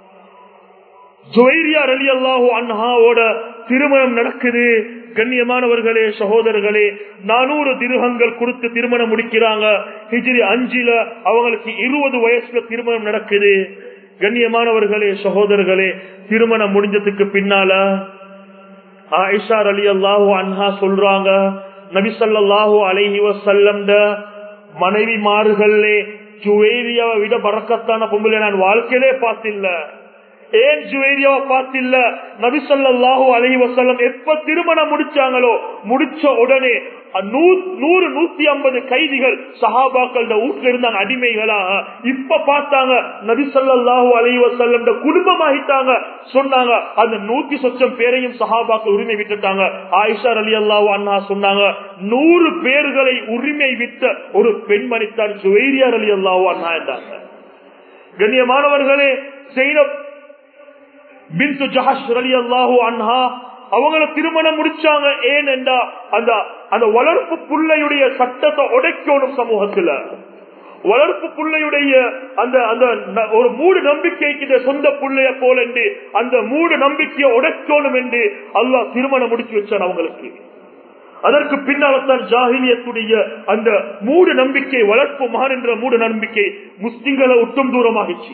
ஜுவைரியார் அலி அல்லாஹூ அன்ஹாவோட திருமணம் நடக்குது கண்ணியமானவர்களே சகோதரர்களே நானூறு திருகங்கள் கொடுத்து திருமணம் முடிக்கிறாங்க ஹிஜ்ரி அஞ்சுல அவங்களுக்கு இருபது வயசுல திருமணம் நடக்குது கண்ணியமானவர்களே சகோதரர்களே திருமணம் முடிஞ்சதுக்கு பின்னால ஆயிஷா அலி அல்லாஹூ அன்ஹா சொல்றாங்க நபிசல்லாஹூ அலைஹி வசல்லம் மனைவி மாறுகளே ஜுவேரியாவை விட பறக்கத்தான பொம்பளை நான் வாழ்க்கையிலே பார்த்தில்ல ஏன் ஜுவேரியாவை பார்த்தில்ல நபிசல்லாஹு அலி வசல்லம் எப்ப திருமணம் முடிச்சாங்களோ முடிச்ச உடனே நூறு நூத்தி ஐம்பது கைதிகள் சஹாபாக்கள் வீட்டுல இருந்தாங்க அடிமைகளாக இப்ப பார்த்தாங்க நபிசல்லாஹு அலி வசல்லம் குடும்பம் ஆகிட்டாங்க சொன்னாங்க அந்த நூத்தி சொச்சம் பேரையும் சஹாபாக்கள் உரிமை விட்டுட்டாங்க ஆயிஷா அலி அல்லாஹு அண்ணா சொன்னாங்க நூறு பேர்களை உரிமை விட்ட ஒரு பெண்மணித்தான் ஜுவேரியார் அலி அல்லாஹு அண்ணா என்றாங்க கண்ணியமானவர்களே செய்த பிந்து ஜஹஷ் ரலி அல்லாஹு அன்ஹா அவங்கள திருமணம் முடிச்சாங்க ஏன் என்றா அந்த அந்த வளர்ப்பு புள்ளையுடைய சட்டத்தை உடைக்கணும் சமூகத்துல வளர்ப்பு புள்ளையுடைய அந்த அந்த ந- ஒரு மூடு நம்பிக்கைக்கு இந்த சொந்த புள்ளைய போல என்று அந்த மூடு நம்பிக்கையை உடைக்கணும் என்று அல்லாஹ் திருமணம் முடிச்சு வச்சான் அவங்களுக்கு அதற்கு பின்னால்தான் ஜாகிலியத்துடைய அந்த மூடு நம்பிக்கை வளர்ப்பு மகன் என்ற மூடு நம்பிக்கை முஸ்லிம்களை ஒட்டும் தூரமாகிச்சு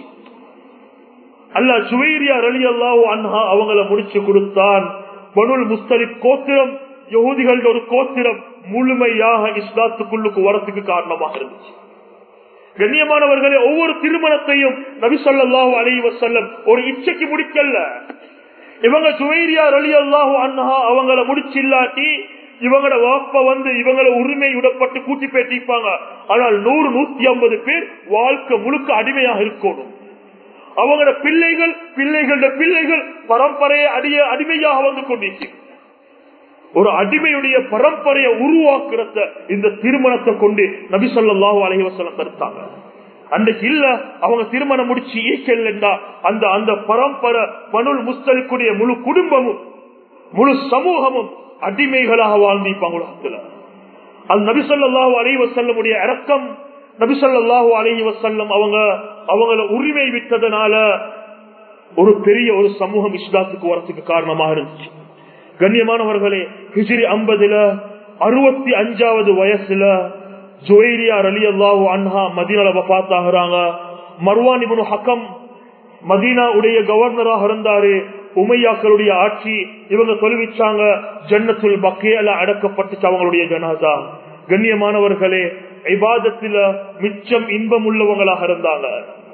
அல்லா ஜுவைரியா ரலி அல்லாஹ் அன்ஹா அவங்கள முடிச்சு கொடுத்தான் பனுல் முஸ்தலிப் கோத்திரம் யகூதிகள் ஒரு கோத்திரம் முழுமையாக இஸ்லாத்துக்குள்ளுக்கு வரத்துக்கு காரணமாக இருந்துச்சு கண்ணியமானவர்களே ஒவ்வொரு திருமணத்தையும் நபி ஸல்லல்லாஹு அலைஹி வஸல்லம் ஒரு இச்சைக்கு முடிக்கல இவங்க ஜுவைரியா ரலி அல்லாஹு அன்ஹா அவங்கள முடிச்சு இல்லாட்டி இவங்களோட வாப்ப வந்து இவங்கள உரிமை விடப்பட்டு கூட்டி பேட்டிப்பாங்க ஆனால் நூறு நூத்தி ஐம்பது பேர் வாழ்க்கை முழுக்க அடிமையாக இருக்கணும் அவங்களோட பிள்ளைகள் பிள்ளைகளோட பிள்ளைகள் பரம்பரையை அடிய அடிமையாக வந்து கொண்டிருக்கு ஒரு அடிமையுடைய பரம்பரையை உருவாக்குறத இந்த திருமணத்தை கொண்டு நபி ஸல்லல்லாஹு அலைஹி வஸல்லம் தடுத்தாங்க அன்றைக்கு இல்ல அவங்க திருமணம் முடிச்சு ஈக்கல்லா அந்த அந்த பரம்பரை பனுல் முஸ்தலிக்குடைய முழு குடும்பமும் முழு சமூகமும் அடிமைகளாக வாழ்ந்திருப்பாங்க உலகத்துல அது நபி ஸல்லல்லாஹு அலைஹி வஸல்லமுடைய இரக்கம் நபி ஸல்லல்லாஹு அலைஹி வஸல்லம் அவங்க அவங்கள உரிமை விட்டதனால ஒரு பெரிய ஒரு சமூகம் இஸ்லாத்துக்கு வரத்துக்கு காரணமாக இருந்துச்சு கண்ணியமானவர்களே ஹிஜ்ரி ஐம்பதுல அறுபத்தி அஞ்சாவது வயசுல ஜுவைரியா அலி அல்லாஹு அன்ஹா மதீனால வஃபாத்தாகிறாங்க மர்வான் இப்னு ஹக்கம் மதீனா உடைய கவர்னராக இருந்தாரு உமையாக்களுடைய ஆட்சி இவங்க தொழுவிச்சாங்க ஜன்னத்துல் பக்கையில அடக்கப்பட்டுச்சு அவங்களுடைய ஜனாதா கண்ணியமானவர்களே இபாதத்தில மிச்சம் இன்பம் உள்ளவங்களாக இருந்தாங்க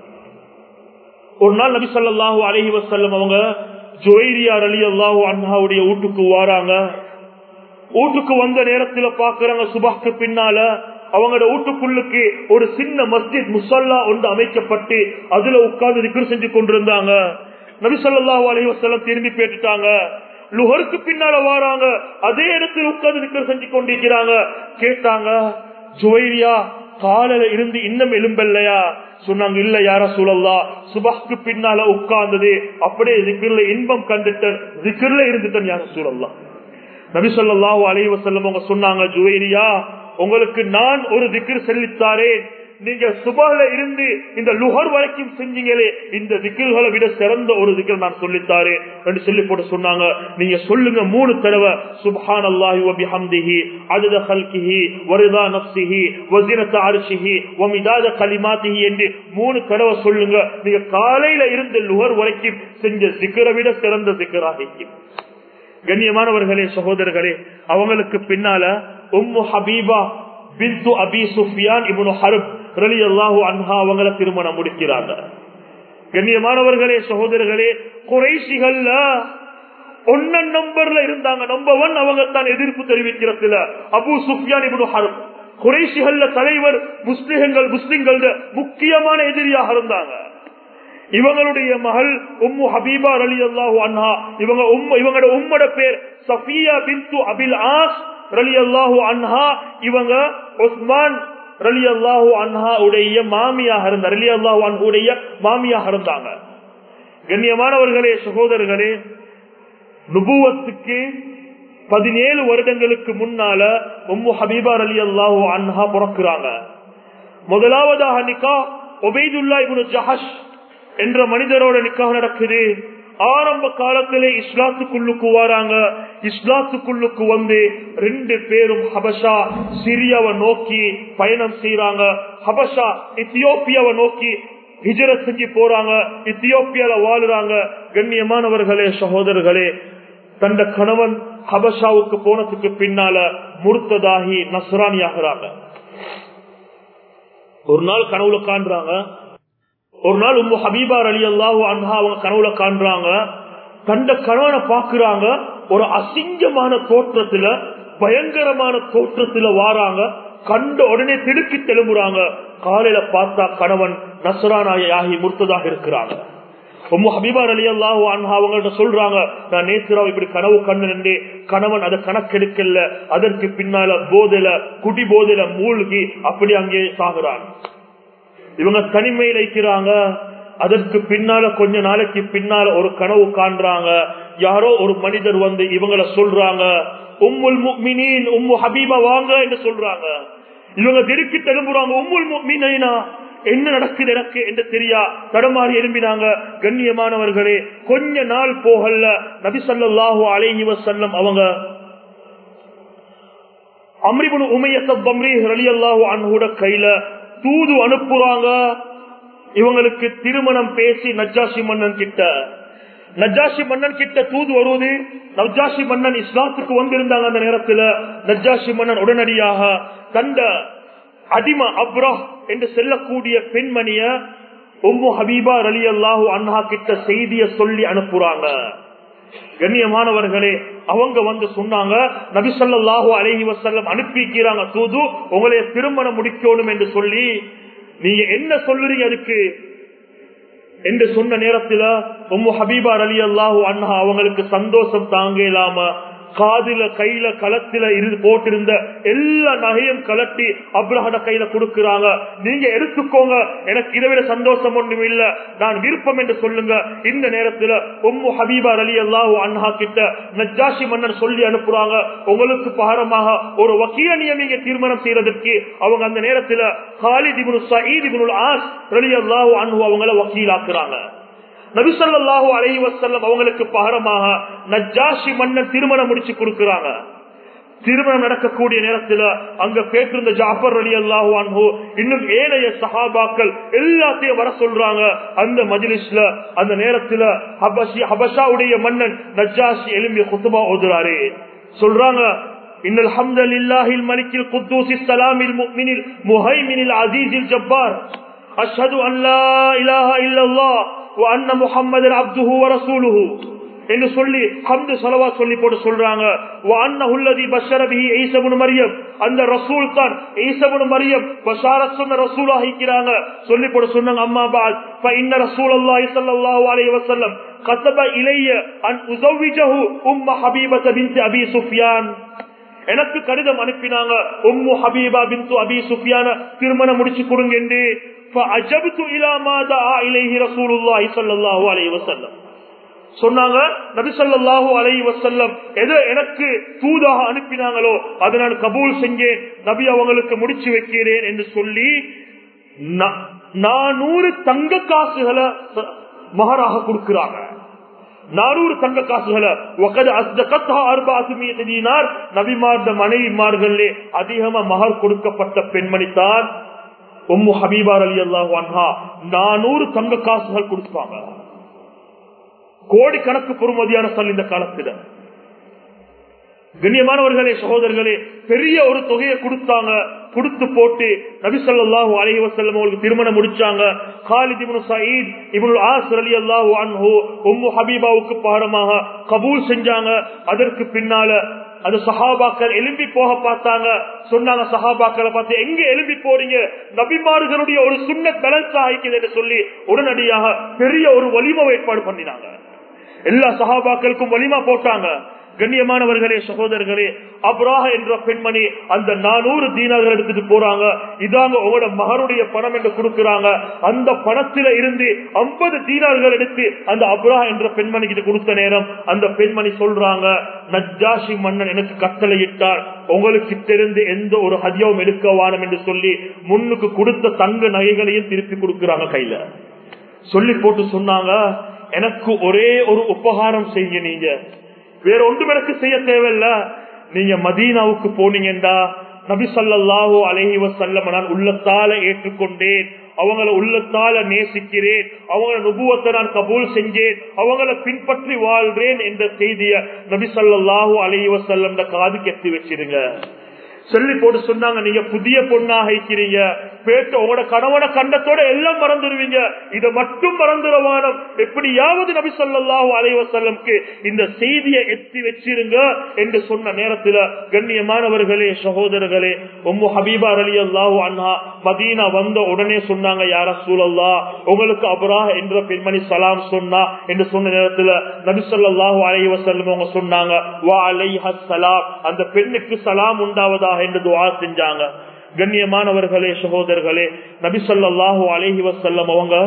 ஒரு நாள் நபி ஸல்லல்லாஹு அலைஹி வஸல்லம் அவங்க ஜுவைரியா அலி அல்லாஹு அன்ஹாவுடைய வீட்டுக்கு வாராங்க வீட்டுக்கு வந்த நேரத்துல பாக்குறாங்க சுபாக்கு பின்னால அவங்களோட வீட்டுக்குள்ளுக்கு ஒரு சின்ன மஸ்ஜித் முசல்லா ஒன்று அமைக்கப்பட்டு அதுல உட்கார்ந்து திக்ர் செஞ்சு கொண்டிருந்தாங்க நபி ஸல்லல்லாஹு அலைஹி வஸல்லம் திரும்பி பேட்டுட்டாங்க லுஹருக்கு பின்னால வாராங்க அதே இடத்துல உட்கார்ந்து திக்ர் செஞ்சு கொண்டிருக்கிறாங்க கேட்டாங்க ஜுவைரியா காலையில இருந்து இன்னும் எலும்பல்லையா சொன்னாங்க இல்ல யார சூழல்லா சுபஹ்க்கு பின்னால உட்கார்ந்தது அப்படியே திக்ர்ல இன்பம் கண்டுட்டேன் திக்ர்ல இருந்துட்டேன் யார சூழல்லா நபி ஸல்லல்லாஹு அலைஹி வஸல்லம் அவங்க சொன்னாங்க ஜுவைரியா உங்களுக்கு நான் ஒரு திக்ர் சொல்லித்தாரேன் நீங்க சுபஹ்ல இருந்து இந்த லுஹர் வரைக்கும் செஞ்சீங்களே இந்த திக்ர்களை விட சிறந்த ஒரு திக்ர் நான் சொல்லித்தாரேன் என்று சொல்லி போட்டு சொன்னாங்க நீங்க சொல்லுங்க மூணு தடவை சுப்ஹானல்லாஹி வ பிஹம்திஹி அதத கல்கிஹி வரிதா நஃப்ஸிஹி வஸினத அர்ஷிஹி வ மிதாத கலிமாத்திஹி என்று மூணு தடவை சொல்லுங்க நீங்க காலையில இருந்து லுஹர் வரைக்கும் செஞ்ச திக்ரை விட சிறந்த திக்ராக இருக்கும் கண்ணியமானவர்களே சகோதரர்களே அவங்களுக்கு பின்னால உம்மு ஹபீபா பிந்து அபி சுஃபியான் இப்னு ஹர்ப் ரலியல்லாஹு அன்ஹா அவங்கள திருமணம் முடிக்கிறாங்க கண்ணியமானவர்களே சகோதரர்களே குறைசிகள்ல ஒன்ன நம்பர்ல இருந்தாங்க நம்பர் ஒன் அவங்க தான் எதிர்ப்பு தெரிவிக்கிறதுல அபு சுஃபியான் இப்னு ஹர்ப் குறைசிகள்ல தலைவர் முஸ்லிம்கள் முஸ்லிம்கள் முக்கியமான எதிரியாக இருந்தாங்க இவங்களுடைய மகள் உம்மு ஹபீபா அலி அல்லாஹு அன்ஹா இவங்க உம்ம இவங்களோட உம்மோட பேர் சஃபியா பின்து அபில் ஆஸ் ரலி அல்லாஹு அன்ஹா இவங்க உஸ்மான் ரலி அல்லாஹு அன்ஹா உடைய மாமியாக இருந்த ரலி அல்லாஹு அன்ஹுடைய மாமியாக இருந்தாங்க கண்ணியமானவர்களே சகோதரர்களே நுபுவத்துக்கு பதினேழு வருடங்களுக்கு முன்னால உம்மு ஹபீபா அலி அல்லாஹு அன்ஹா பிறக்கிறாங்க முதலாவதாக நிக்கா ஒபைதுல்லா இப்னு ஜஹஷ் என்ற மனிதரோட நிக்காக நடக்குது ஆரம்ப காலத்திலே இஸ்லாத்துக்குள்ளுக்கு வராங்க இஸ்லாத்துக்குள்ளுக்கு வந்து ரெண்டு பேரும் ஹபஷா சிரியாவை நோக்கி பயணம் செய்யறாங்க ஹபஷா இத்தியோப்பியாவை நோக்கி ஹிஜர செஞ்சு போறாங்க இத்தியோப்பியால வாழுறாங்க கண்ணியமானவர்களே சகோதரர்களே தந்த கணவன் ஹபஷாவுக்கு போனதுக்கு பின்னால முர்த்ததாகி நஸ்ரானி ஆகிறாங்க ஒரு நாள் கனவுல காண்றாங்க ஒரு நாள் உங்க ஹபீபார் அலி அல்லாஹூ அன்ஹா அவங்க கனவுல காண்றாங்க தந்த கணவனை பாக்குறாங்க ஒரு அசிங்கமான தோற்றத்துல பயங்கரமான தோற்றத்துல வாராங்க கண்ட உடனே திடுக்கி தெலும்புறாங்க காலையில பார்த்தா கணவன் நசரானாகி முர்த்ததாக இருக்கிறாங்க உம்மு ஹபீபார் அலி அல்லாஹூ அன்ஹா அவங்கள்ட்ட சொல்றாங்க நான் நேசுரா இப்படி கனவு கண்ணு நின்று கணவன் அதை கணக்கெடுக்கல அதற்கு பின்னால போதையில குடி போதையில மூழ்கி அப்படி அங்கே சாகுறாங்க இவங்க தனிமையில் வைக்கிறாங்க அதற்கு பின்னால கொஞ்ச நாளைக்கு பின்னால ஒரு கனவு காண்றாங்க யாரோ ஒரு மனிதர் வந்து இவங்கள சொல்றாங்க உம்முல் முக்மினின் உம்மு ஹபீபா வாங்க என்று சொல்றாங்க இவங்க திடுக்கி திரும்புறாங்க உம்முல் முக்மினா என்ன நடக்குது எனக்கு என்று தெரியா தடமாறி எழும்பினாங்க கண்ணியமானவர்களே கொஞ்ச நாள் போகல நபி ஸல்லல்லாஹு அலைஹி வஸல்லம் அவங்க அம்ரிபுன் உமையத்த பம்ரி ரலியல்லாஹு அன்ஹுட கையில தூது அனுப்புறாங்க இவங்களுக்கு திருமணம் பேசி நஜ்ஜாசி மன்னன் கிட்ட நஜ்ஜாசி மன்னன் கிட்ட தூது வருவது நஜ்ஜாசி மன்னன் இஸ்லாத்துக்கு வந்திருந்தாங்க அந்த நேரத்துல நஜ்ஜாசி மன்னன் உடனடியாக தந்த அதிம அப்ரா என்று செல்லக்கூடிய பெண்மணிய உம்மு ஹபீபா ரலி அல்லாஹூ அன்ஹா கிட்ட செய்திய சொல்லி அனுப்புறாங்க கண்ணியமானவர்களே அவங்க வந்து சொன்னாங்க நபிசல்லாஹு அலஹி வசல்லம் அனுப்பிக்கிறாங்க தூது உங்களைய திருமணம் முடிக்கணும் என்று சொல்லி நீங்க என்ன சொல்லுறீங்க அதுக்கு என்று சொன்ன நேரத்துல உம்மு ஹபீபா அலி அல்லாஹூ அண்ணா அவங்களுக்கு சந்தோஷம் தாங்க இல்லாம காதில கையில களத்தில இருந்து போட்டிருந்த எல்லா நகையும் கலட்டி அப்ரஹட கையில கொடுக்கிறாங்க நீங்க எடுத்துக்கோங்க எனக்கு இதை விட சந்தோஷம் ஒன்றும் இல்ல நான் விருப்பம் என்று சொல்லுங்க இந்த நேரத்துல உம்மு ஹபீபா அலி அல்லாஹூ அன்ஹா கிட்ட நஜாஷி மன்னன் சொல்லி அனுப்புறாங்க உங்களுக்கு பாரமாக ஒரு வக்கீல நியமிங்க தீர்மானம் செய்யறதற்கு அவங்க அந்த நேரத்துல Khalid ibn Said ibn As ரலி அல்லாஹூ அன்ஹு அவங்கள வக்கீலாக்குறாங்க நபிசல்லாஹு அலை வசல்லம் அவங்களுக்கு பகரமாக நஜாஷி மன்னன் திருமணம் முடிச்சு கொடுக்கிறாங்க திருமணம் நடக்கக்கூடிய நேரத்துல அங்க பேட்டிருந்த ஜாஃபர் அலி அல்லாஹு அன்ஹு இன்னும் ஏழைய சஹாபாக்கள் எல்லாத்தையும் வர சொல்றாங்க அந்த மஜிலிஸ்ல அந்த நேரத்துல ஹபஷி ஹபஷாவுடைய மன்னன் நஜாஷி எலும்பிய குத்துபா ஓதுறாரு சொல்றாங்க إن الحمد لله الملك القدوس السلام المؤمن المهيمن العزيز الجبار أشهد أن لا إله إلا الله وأن محمد عبده ورسوله என்று சொல்லி ஹம்து சலவா சொல்லி போட்டு சொல்றாங்க மரியம் அந்த ரசூல் தான் ஈசபுன் மரியம் பஷாரத் சொன்ன ரசூல் ஆகிக்கிறாங்க சொல்லி போட்டு சொன்னாங்க அம்மா பால் இன்ன ரசூல் அல்லாஹி ஸல்லல்லாஹு அலைஹி வஸல்லம் கதப இலைய அன் உஸவ்விஜஹு உம்ம ஹபீபத பின்த் அபி சுஃபியான் எனக்கு கடிதம் அனுப்பினாங்க உம்மு ஹபீபா பின்து அபி சுஃபியான திருமணம் முடிச்சு கொடுங்க என்று சொன்னாங்க நபிசல்லாஹு அலை வசல்லம் எதை எனக்கு தூதாக அனுப்பினாங்களோ அதை நான் கபூல் செஞ்சேன் நபி அவங்களுக்கு முடிச்சு வைக்கிறேன் என்று சொல்லி நானூறு தங்க காசுகளை மகராக கொடுக்கிறாங்க நானூறு தங்க காசுகளை நபிமார்ந்த மனைவிமார்களே அதிகமா மகர் கொடுக்கப்பட்ட பெண்மணி தான் உம்மு ஹபீபார் அலி அல்லாஹ் அன்ஹா நானூறு தங்க காசுகள் கொடுப்பாங்க கோடி கணக்கு பொறுமதியான சொல் இந்த காலத்துல கண்ணியமானவர்களே சகோதரர்களே பெரிய ஒரு தொகையை கொடுத்தாங்க கொடுத்து போட்டு நபிசல்லாஹூ அலஹி வசல்லம் அவங்களுக்கு திருமணம் முடிச்சாங்க Khalid ibn Said ibn As அலி அல்லாஹூ அன்ஹு உம்மு ஹபீபாவுக்கு பாடமாக கபூல் செஞ்சாங்க அதற்கு பின்னால அது சஹாபாக்கள் எலும்பி போக பார்த்தாங்க சொன்னாங்க சஹாபாக்களை பார்த்து எங்க எலும்பி போறீங்க நபிமார்களுடைய ஒரு சுண்ண பேலன்ஸ் ஆகிக்குது என்று சொல்லி உடனடியாக பெரிய ஒரு வலிமை ஏற்பாடு பண்ணினாங்க எல்லா சஹாபாக்களுக்கும் வலிமா போட்டாங்க கண்ணியமானவர்களே சகோதரர்களே அப்ராஹ் என்ற பெண்மணி அந்த நானூறு தீனார்கள் எடுத்துட்டு போறாங்க இதாங்க உங்களோட மகனுடைய பணம் என்று கொடுக்கிறாங்க அந்த பணத்தில இருந்து ஐம்பது தீனார்கள் எடுத்து அந்த அப்ராஹ் என்ற பெண்மணி கிட்ட கொடுத்த நேரம் அந்த பெண்மணி சொல்றாங்க நஜாஷி மன்னன் எனக்கு கட்டளையிட்டார் உங்களுக்கு தெரிந்து எந்த ஒரு ஹதியவும் எடுக்க வானம் என்று சொல்லி முன்னுக்கு கொடுத்த தங்க நகைகளையும் திருப்பி கொடுக்கிறாங்க கையில சொல்லி போட்டு சொன்னாங்க எனக்கு ஒரே ஒரு உபகாரம் செய்ய நீங்க வேற ஒன்றும் எனக்கு செய்ய தேவையில்ல நீங்க மதீனாவுக்கு போனீங்கடா நபி சல்லாஹூ அலஹி வசல்லம் நான் உள்ளத்தால ஏற்றுக்கொண்டேன் அவங்கள உள்ளத்தால நேசிக்கிறேன் அவங்கள நுபுவத்தை நான் கபூல் செஞ்சேன் அவங்கள பின்பற்றி வாழ்றேன் என்ற செய்திய நபி சல்லாஹூ அலஹி வசல்லம் காது கெத்தி வச்சிருங்க சொல்லி போட்டு சொன்னாங்க நீங்க புதிய பொண்ணாக இருக்கிறீங்க பேட்டு உங்களோட கணவன கண்டத்தோட எல்லாம் மறந்துடுவீங்க இதை மட்டும் மறந்துடவானம் எப்படியாவது நபி சொல்லாஹு அலைவசல்லம்க்கு இந்த செய்தியை எத்தி வச்சிருங்க என்று சொன்ன நேரத்துல கண்ணியமானவர்களே சகோதரர்களே உம்மு ஹபீபா அலி அல்லாஹு அண்ணா மதீனா வந்த உடனே சொன்னாங்க யார சூழல்லா உங்களுக்கு அபரா என்ற பெண்மணி சலாம் சொன்னா என்று சொன்ன நேரத்துல நபி சொல்லாஹு அலைவசல்லம் அவங்க சொன்னாங்க வா அலைஹ சலாம் அந்த பெண்ணுக்கு சலாம் உண்டாவதாக என்று துவா செஞ்சாங்க கண்ணியமானவர்களே சகோதரர்களே நபி சொல்லாஹு அலஹி வசல்லம் அவங்க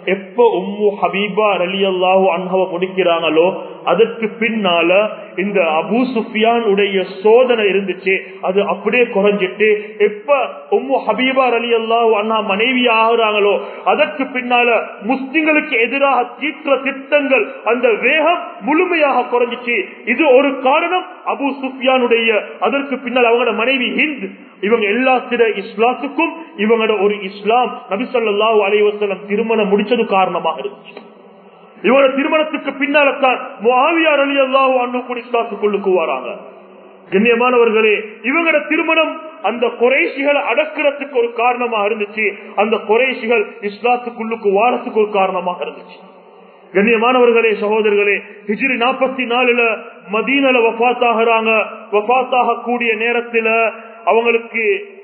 எப்ப உம்மு ஹபீபா ரலி அல்லாஹு அன்ஹவ முடிக்கிறாங்களோ அதற்கு பின்னால இந்த அபு சுஃபியான் உடைய சோதனை இருந்துச்சு அது அப்படியே குறைஞ்சிட்டு எப்ப உம்மு ஹபீபா ரலி அல்லாஹு அண்ணா மனைவி ஆகுறாங்களோ அதற்கு பின்னால முஸ்லிம்களுக்கு எதிராக தீற்ற திட்டங்கள் அந்த வேகம் முழுமையாக குறைஞ்சிச்சு இது ஒரு காரணம் அபு சுஃபியானுடைய அதற்கு பின்னால் அவங்களோட மனைவி ஹிந்த் இவங்க எல்லாத்திர இஸ்லாத்துக்கும் இவங்களோட ஒரு இஸ்லாம் நபிசல்லாஹு அலைவசலம் திருமணம் முடிச்சது காரணமாக இருந்துச்சு இவரோட திருமணத்துக்கு பின்னால்தான் முஆவியார் அலி அல்லாஹு அண்ணு கூட இஸ்லாத்துக்குள்ளுக்கு வராங்க கண்ணியமானவர்களே இவங்களோட திருமணம் அந்த குறைசிகளை அடக்கிறதுக்கு ஒரு காரணமாக இருந்துச்சு அந்த குறைசிகள் இஸ்லாத்துக்குள்ளுக்கு வாரத்துக்கு ஒரு காரணமாக இருந்துச்சு கண்ணியமானவர்களே சகோதரர்களே ஹிஜ்ரி நாற்பத்தி நாலுல மதீனல வஃத்தாகிறாங்க வஃத்தாக கூடிய நேரத்துல அவங்களுக்கு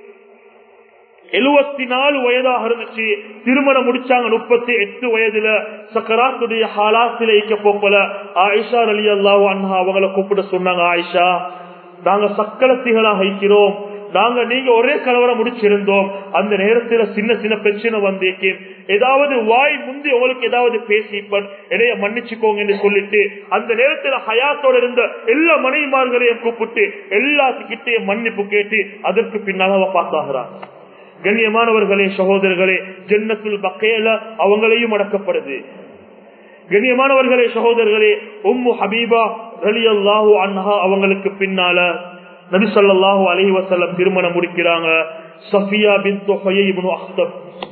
எழுபத்தி நாலு வயதாக இருந்துச்சு திருமணம் முடிச்சாங்க முப்பத்தி எட்டு வயதுல சக்கராத்துடைய ஹாலாசில இக்க போப்பல ஆயிஷா அலி அல்லாஹ் அண்ணா அவங்கள கூப்பிட சொன்னாங்க ஆயிஷா நாங்க சக்கலத்திகளாக இருக்கிறோம் நாங்க நீங்க ஒரே கலவரம் முடிச்சிருந்தோம் அந்த நேரத்துல சின்ன சின்ன பிரச்சனை வந்தேக்கு ஏதாவது வாய் முந்தி உங்களுக்கு ஏதாவது பேசிப்பன் இடைய மன்னிச்சுக்கோங்க என்று சொல்லிட்டு அந்த நேரத்துல ஹயாத்தோட இருந்த எல்லா மனைவிமார்களையும் கூப்பிட்டு எல்லாத்துக்கிட்டையும் மன்னிப்பு கேட்டு அதற்கு பின்னால அவ பார்த்தாகிறாங்க கண்ணியமானவர்களே சகோதரர்களே ஜென்னத்துல் பக்கையில அவங்களையும் அடக்கப்படுது கண்ணியமானவர்களே சகோதரர்களே உம்மு ஹபீபா ரலி அல்லாஹூ அன்ஹா அவங்களுக்கு பின்னால நபி சொல்லாஹூ அலஹி வசல்லம் திருமணம் முடிக்கிறாங்க சஃபியா பின் தொகையிபுன் அஹ்தப்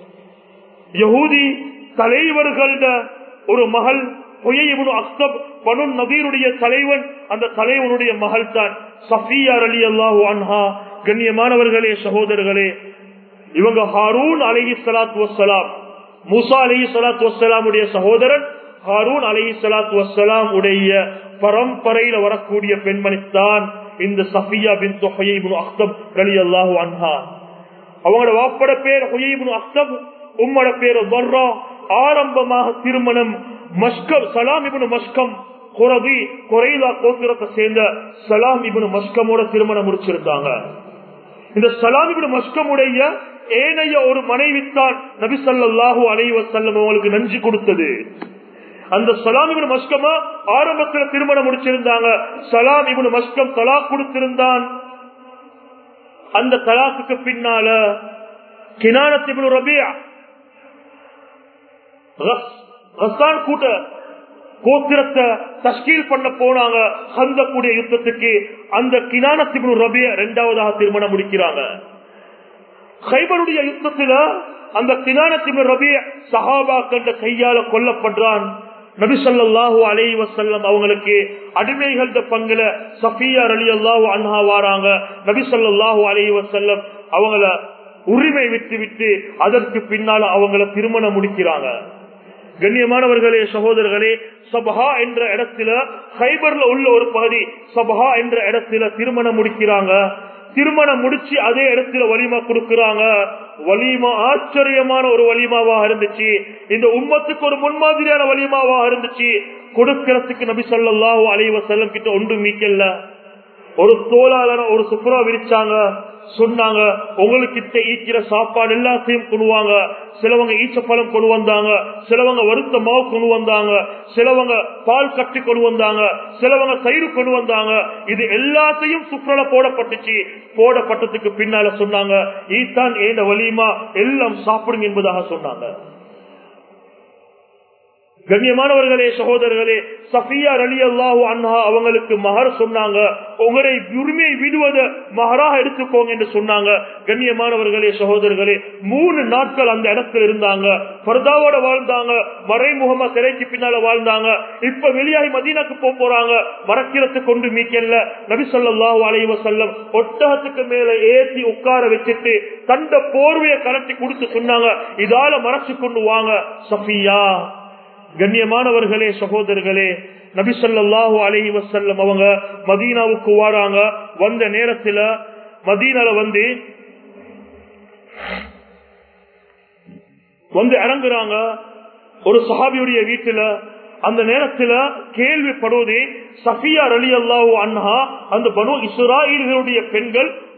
யகூதி தலைவர்கள ஒரு மகள் பொய்யபுன் அக்தப் பனு நதீருடைய தலைவன் அந்த தலைவனுடைய மகள் தான் சஃபியா அலி அல்லாஹூ அன்ஹா கண்ணியமானவர்களே சகோதரர்களே இவங்க ஹாரூன் அலஹி சலாத் வசலாம் மூசா அலஹி சலாத் வசலாமுடைய சகோதரன் ஹாரூன் அலஹி சலாத் வசலாம் உடைய பரம்பரையில வரக்கூடிய பெண்மணித்தான் இந்த சஃபியா பின் தொகையிபுன் அக்தப் அலி அல்லாஹு அன்ஹா அவங்களோட வாப்பட பேர் ஹொய்யிபுன் அக்தப் உம்மோட பேர் வர்றா ஆரம்பமாக திருமணம் மஸ்கம் சலாம் இபுன் மஸ்கம் குரவி குறைலா கோத்திரத்தை சேர்ந்த சலாம் இபுன் மஸ்கமோட திருமணம் முடிச்சிருந்தாங்க இந்த சலாமிபின் மஸ்கமுடைய ஏனைய ஒரு மனைவித்தான் நபி சல்லாஹூ அலைவசல்லம் அவங்களுக்கு நஞ்சு கொடுத்தது அந்த சலாமிபின் மஸ்கமா ஆரம்பத்தில் திருமணம் முடிச்சிருந்தாங்க சலாம் இவனு மஸ்கம் தலாக் கொடுத்திருந்தான் அந்த தலாக்குக்கு பின்னால கினானத்திபின் ரபியா கூட்ட கோத்திரத்தை தஸ்கீல் பண்ண போனாங்க அந்த கூடிய யுத்தத்துக்கு அந்த கினானத்திபுன் ரபிய இரண்டாவதாக திருமணம் முடிக்கிறாங்க ஹைபருடைய யுத்தத்துல அந்த கினானத்திபுன் ரபிய சஹாபா கண்ட கையால கொல்லப்படுறான் நபிசல்லாஹு அலை வசல்லம் அவங்களுக்கு அடிமைகள் பங்குல சஃபியா அலி அல்லாஹு அன்ஹா வாராங்க நபிசல்லாஹு அலை வசல்லம் அவங்கள உரிமை விட்டு விட்டு அதற்கு பின்னால அவங்கள திருமணம் முடிக்கிறாங்க கண்ணியமானவர்களே சகோதரர்களே சபஹா என்ற இடத்துல ஹைபர்ல உள்ள ஒரு பகுதி சபஹா என்ற இடத்துல திருமணம் முடிக்கிறாங்க திருமணம் முடிச்சு அதே இடத்துல வலிமா கொடுக்கிறாங்க வலிமா ஆச்சரியமான ஒரு வலிமாவாக இருந்துச்சு இந்த உம்மத்துக்கு ஒரு முன்மாதிரியான வலிமாவாக இருந்துச்சு கொடுக்கறதுக்கு நபி சொல்லாஹு அலைவ செல்லம் கிட்ட ஒன்று மீக்கல்ல ஒரு தோளாளர் ஒரு சுப்ரா விரிச்சாங்க சொன்னாங்க உங்களுக்கிட்ட ஈக்கிற சாப்பாடு எல்லாத்தையும் கொண்டுவாங்க சிலவங்க ஈச்சப்பழம் கொண்டு வந்தாங்க சிலவங்க வருத்த மாவு கொண்டு வந்தாங்க சிலவங்க பால் கட்டி கொண்டு வந்தாங்க சிலவங்க தயிர் கொண்டு வந்தாங்க இது எல்லாத்தையும் சுற்றுலா போடப்பட்டுச்சு போடப்பட்டதுக்கு பின்னால சொன்னாங்க ஈத்தான் ஏண்ட வலியுமா எல்லாம் சாப்பிடுங்க என்பதாக சொன்னாங்க கண்ணியமானவர்களே சகோதரர்களே சஃபியா அலி அல்லாஹூ அன்ஹா அவங்களுக்கு மகர் சொன்னாங்க உங்களை உரிமை விடுவத மகராக எடுத்துக்கோங்க என்று சொன்னாங்க கண்ணியமானவர்களே சகோதரர்களே மூணு நாட்கள் அந்த இடத்துல இருந்தாங்க பர்தாவோட வாழ்ந்தாங்க மறைமுகமா சிறைக்கு பின்னால வாழ்ந்தாங்க இப்ப வெளியாகி மதீனாக்கு போக போறாங்க மறக்கிறதுக்கு கொண்டு மீக்கல்ல நபி சொல்லாஹு அலைவ செல்லம் ஒட்டகத்துக்கு மேல ஏத்தி உட்கார வச்சுட்டு தண்ட போர்வையை கலட்டி கொடுத்து சொன்னாங்க இதால மறைச்சு கொண்டு வாங்க சஃபியா கண்ணியமானவர்களே சகோதரர்களே நபி சொல்லாஹு அலஹி வசல்லம் அவங்க மதீனாவுக்கு வாராங்க வந்த நேரத்துல மதீனால வந்து வந்து இறங்குறாங்க ஒரு சஹாபியுடைய வீட்டுல அந்த நேரத்துல கேள்விப்படுவதே சஃபியா அலி அல்லாஹூ அன்ஹா அந்த பனு இஸ்ராயில்களுடைய பெண்கள்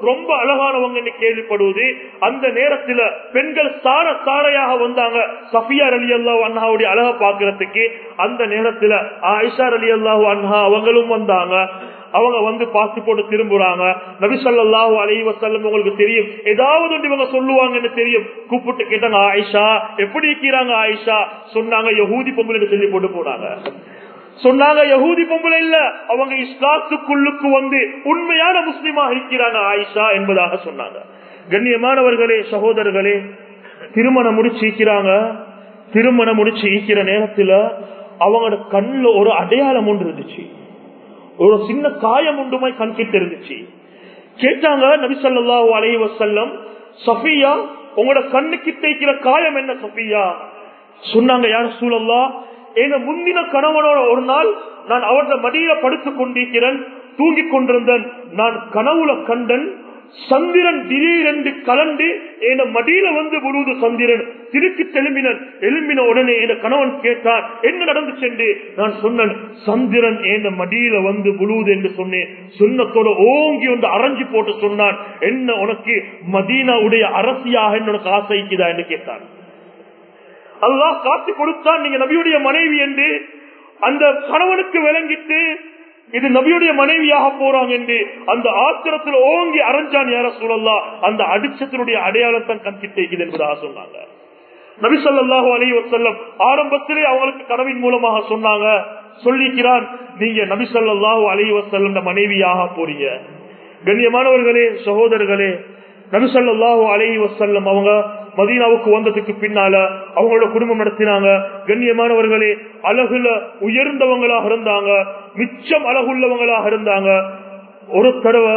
ரொம்ப அழகானவங்க என்று கேள்விப்படுவது அந்த நேரத்துல பெண்கள் சார சாரையாக வந்தாங்க சஃபியார் அலி அல்லாஹ் அண்ணாவுடைய அழக பாக்குறதுக்கு அந்த நேரத்துல ஆயிஷார் அலி அல்லாஹ் அண்ணா அவங்களும் வந்தாங்க அவங்க வந்து பார்த்து போட்டு திரும்புறாங்க நபிசல்லாஹு அலைஹி வஸல்லம் உங்களுக்கு தெரியும் ஏதாவது ஒன்று இவங்க சொல்லுவாங்கன்னு தெரியும் கூப்பிட்டு கேட்டாங்க ஆயிஷா எப்படி இருக்கிறாங்க ஆயிஷா சொன்னாங்க யஹூதி பொங்கல் சொல்லி போட்டு போனாங்க சொன்னாங்க யஹூதி பொம்பளை இல்ல அவங்க இஸ்லாத்துக்குள்ளுக்கு வந்து உண்மையான முஸ்லிமா இருக்கிறாங்க ஆயிஷா என்பதாக சொன்னாங்க கண்ணியமானவர்களே சகோதரர்களே திருமணம் முடிச்சு ஈக்கிறாங்க திருமணம் முடிச்சு ஈக்கிற நேரத்துல அவங்களோட கண்ணுல ஒரு அடையாளம் ஒன்று இருந்துச்சு ஒரு சின்ன காயம் உண்டுமாய் கண்கிட்டு இருந்துச்சு கேட்டாங்க நபிசல்லாஹு அலைஹி வசல்லம் சஃபியா உங்களோட கண்ணு கிட்ட இருக்கிற காயம் என்ன சஃபியா சொன்னாங்க யார் சூழல்லா என முந்தின கணவனோட ஒரு நாள் நான் அவரது மடியில படுத்துக் கொண்டிருக்கிறேன் தூங்கிக் கொண்டிருந்தேன் நான் கனவுல கண்டன் சந்திரன் திடீரென்று கலண்டு என மடியில வந்து விழுவது சந்திரன் திருப்பி தெலும்பினன் எழும்பின உடனே என் கணவன் கேட்டான் என்ன நடந்து சென்று நான் சொன்னேன் சந்திரன் என் மடியில வந்து விழுவது என்று சொன்னேன் சொன்னத்தோட ஓங்கி வந்து அரைஞ்சு போட்டு சொன்னான் என்ன உனக்கு மதீனாவுடைய அரசியாக உனக்கு ஆசைக்குதா என்று கேட்டான் அல்லாஹ் காத்து கொடுத்தான் நீங்க நபியுடைய மனைவி என்று அந்த கணவனுக்கு விளங்கிட்டு இது நபியுடைய மனைவியாக போறாங்க என்று அந்த ஆத்திரத்தில் ஓங்கி அரைஞ்சான் யார சூழல்லா அந்த அடிச்சத்தினுடைய அடையாளத்தான் கண்கிட்டு என்பதாக சொன்னாங்க நபி சொல்லாஹு அலி வசல்லம் ஆரம்பத்திலே அவங்களுக்கு கனவின் மூலமாக சொன்னாங்க சொல்லிக்கிறான் நீங்க நபி சொல்லாஹு அலி வசல்லம் மனைவியாக போறீங்க கண்ணியமானவர்களே சகோதரர்களே நபிசல்லாஹு அலஹி வசல்லம் அவங்க மதீனாவுக்கு வந்ததுக்கு பின்னால அவங்களோட குடும்பம் நடத்தினாங்க கண்ணியமானவர்களே அழகுல உயர்ந்தவங்களாக இருந்தாங்க மிச்சம் அழகுள்ளவங்களாக இருந்தாங்க ஒரு தடவை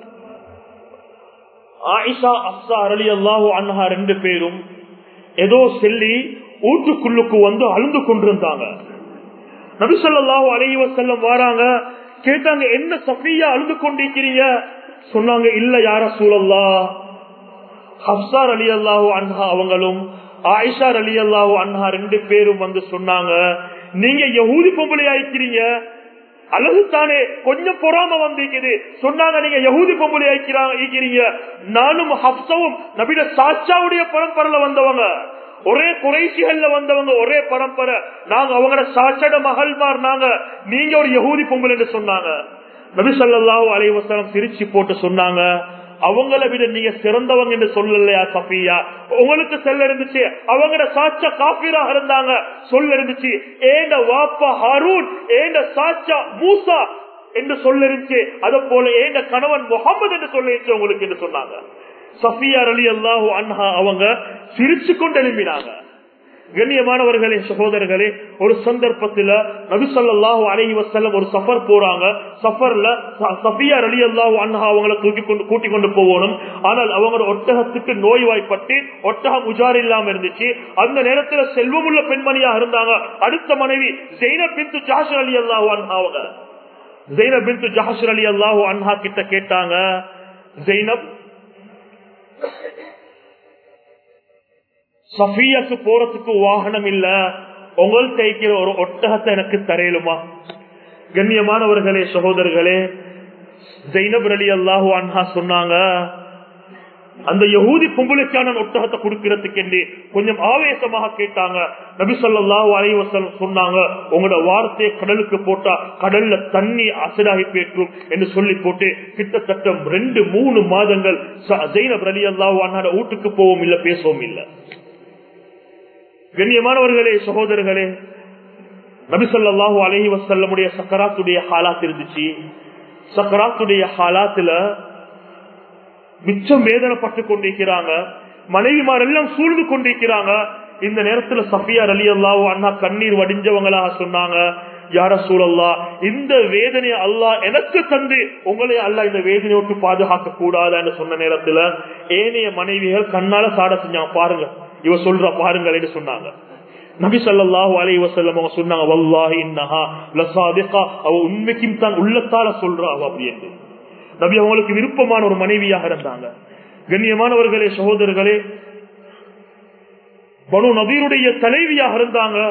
ஆயிஷா அப்சா அரளி அல்லாஹு அன்ஹா ரெண்டு பேரும் ஏதோ செல்லி ஊட்டுக்குள்ளுக்கு வந்து அழுந்து கொண்டிருந்தாங்க நபிசல்லாஹு அலஹி வசல்லம் வராங்க கேட்டாங்க என்ன சஃபியா அழுது கொண்டிருக்கிறீங்க சொன்னாங்க இல்ல யார சூழல்லா ஹப்சார் அலி அல்லாஹூ அன்ஹா அவங்களும் ஆயிஷார் அலி அல்லாஹூ அன்ஹா ரெண்டு பேரும் வந்து சொன்னாங்க நீங்க யகூதி பொம்பளை ஆயிக்கிறீங்க அழகு தானே கொஞ்சம் பொறாம வந்திருக்குது சொன்னாங்க நீங்க யகூதி பொம்பளை ஆயிக்கிறீங்க நானும் ஹப்சவும் நபிட சாச்சாவுடைய பரம்பரையில வந்தவங்க ஒரே குறைசிகள்ல வந்தவங்க ஒரே பரம்பரை நாங்க அவங்களோட சாச்சட மகள்மார் நாங்க நீங்க ஒரு யகூதி பொம்பளை என்று சொன்னாங்க நபி சொல்லாஹு அலைவசலம் சிரிச்சு போட்டு சொன்னாங்க அவங்கள விட நீங்க சிறந்தவங்க என்று சொல்லலையா சஃபியா உங்களுக்கு செல்ல இருந்துச்சு அவங்களோட சாச்சா காப்பீராக இருந்தாங்க சொல்ல இருந்துச்சு ஏண்ட வாப்பா ஹாரூன் ஏண்ட சாச்சா மூசா என்று சொல்ல இருந்துச்சு அது போல ஏண்ட கணவன் முகமது என்று சொல்ல இருந்துச்சு உங்களுக்கு என்று சொன்னாங்க சஃபியா அலி அல்லாஹு அன்ஹா அவங்க சிரிச்சு கொண்டு எழுப்பினாங்க கண்ணியமானவர்களே சகோதரர்களே ஒரு சந்தர்ப்பத்துல நபிசல்லாஹு அலஹி வசல்லம் ஒரு சஃபர் போறாங்க சஃபர்ல சஃபியார் அலி அல்லாஹு அன்ஹா அவங்களை தூக்கி கொண்டு கூட்டி கொண்டு போகணும் ஆனால் அவங்க ஒட்டகத்துக்கு நோய்வாய்ப்பட்டு ஒட்டகம் உஜார் இல்லாம இருந்துச்சு அந்த நேரத்துல செல்வமுள்ள பெண்மணியாக இருந்தாங்க அடுத்த மனைவி ஜெயினப் பிந்து ஜாஷர் அலி அல்லாஹு அன்ஹா அவங்க ஜெயினப் பிந்து ஜாஷர் அலி அல்லாஹு அன்ஹா கிட்ட கேட்டாங்க ஜெயினப் சஃபியாக்கு போறதுக்கு வாகனம் இல்ல உங்கள் தைக்கிற ஒரு ஒட்டகத்தை எனக்கு தரையிலுமா கண்ணியமானவர்களே சகோதரர்களே ஜைனப் அலி அல்லாஹு அன்ஹா சொன்னாங்க அந்த யகூதி பொம்பளைக்கான ஒட்டகத்தை கொடுக்கிறதுக்கு என்று கொஞ்சம் ஆவேசமாக கேட்டாங்க நபி சொல்லாஹு அலைவசம் சொன்னாங்க உங்களோட வார்த்தையை கடலுக்கு போட்டா கடல்ல தண்ணி அசடாகி பேற்றும் என்று சொல்லி போட்டு கிட்டத்தட்ட ரெண்டு மூணு மாதங்கள் ஜெயினப் அலி அல்லாஹு அண்ணாட வீட்டுக்கு போவோம் இல்ல பேசவும் இல்லை கண்ணியமானவர்களே சகோதரர்களே நபிசல்லாஹு அலஹி வசல்லமுடைய சக்கராத்துடைய ஹாலாத் இருந்துச்சு சக்கராத்துடைய ஹாலாத்துல மிச்சம் வேதனைப்பட்டு கொண்டிருக்கிறாங்க மனைவிமார் எல்லாம் சூழ்ந்து கொண்டிருக்கிறாங்க இந்த நேரத்துல சஃபியார் அலி அல்லாஹூ அண்ணா கண்ணீர் வடிஞ்சவங்களாக சொன்னாங்க யார சூழல்லா இந்த வேதனை அல்லா எனக்கு தந்து உங்களை அல்ல இந்த வேதனை விட்டு பாதுகாக்க கூடாதுன்னு சொன்ன நேரத்துல ஏனைய மனைவிகள் கண்ணால சாட செஞ்சாங்க பாருங்க இவ சொல்ற பாருங்கள் சொன்னாங்க நபி சல்லாஹூ அலை வசல்லம் அவங்க சொன்னாங்க வல்லாஹி இன்னஹா லசாதிகா அவ உண்மைக்கும் தான் உள்ளத்தால சொல்றா அவ அப்படின்னு நபி அவங்களுக்கு விருப்பமான ஒரு மனைவியாக இருந்தாங்க கண்ணியமானவர்களே சகோதரர்களே பனு நபீருடைய தலைவியாக இருந்தாங்க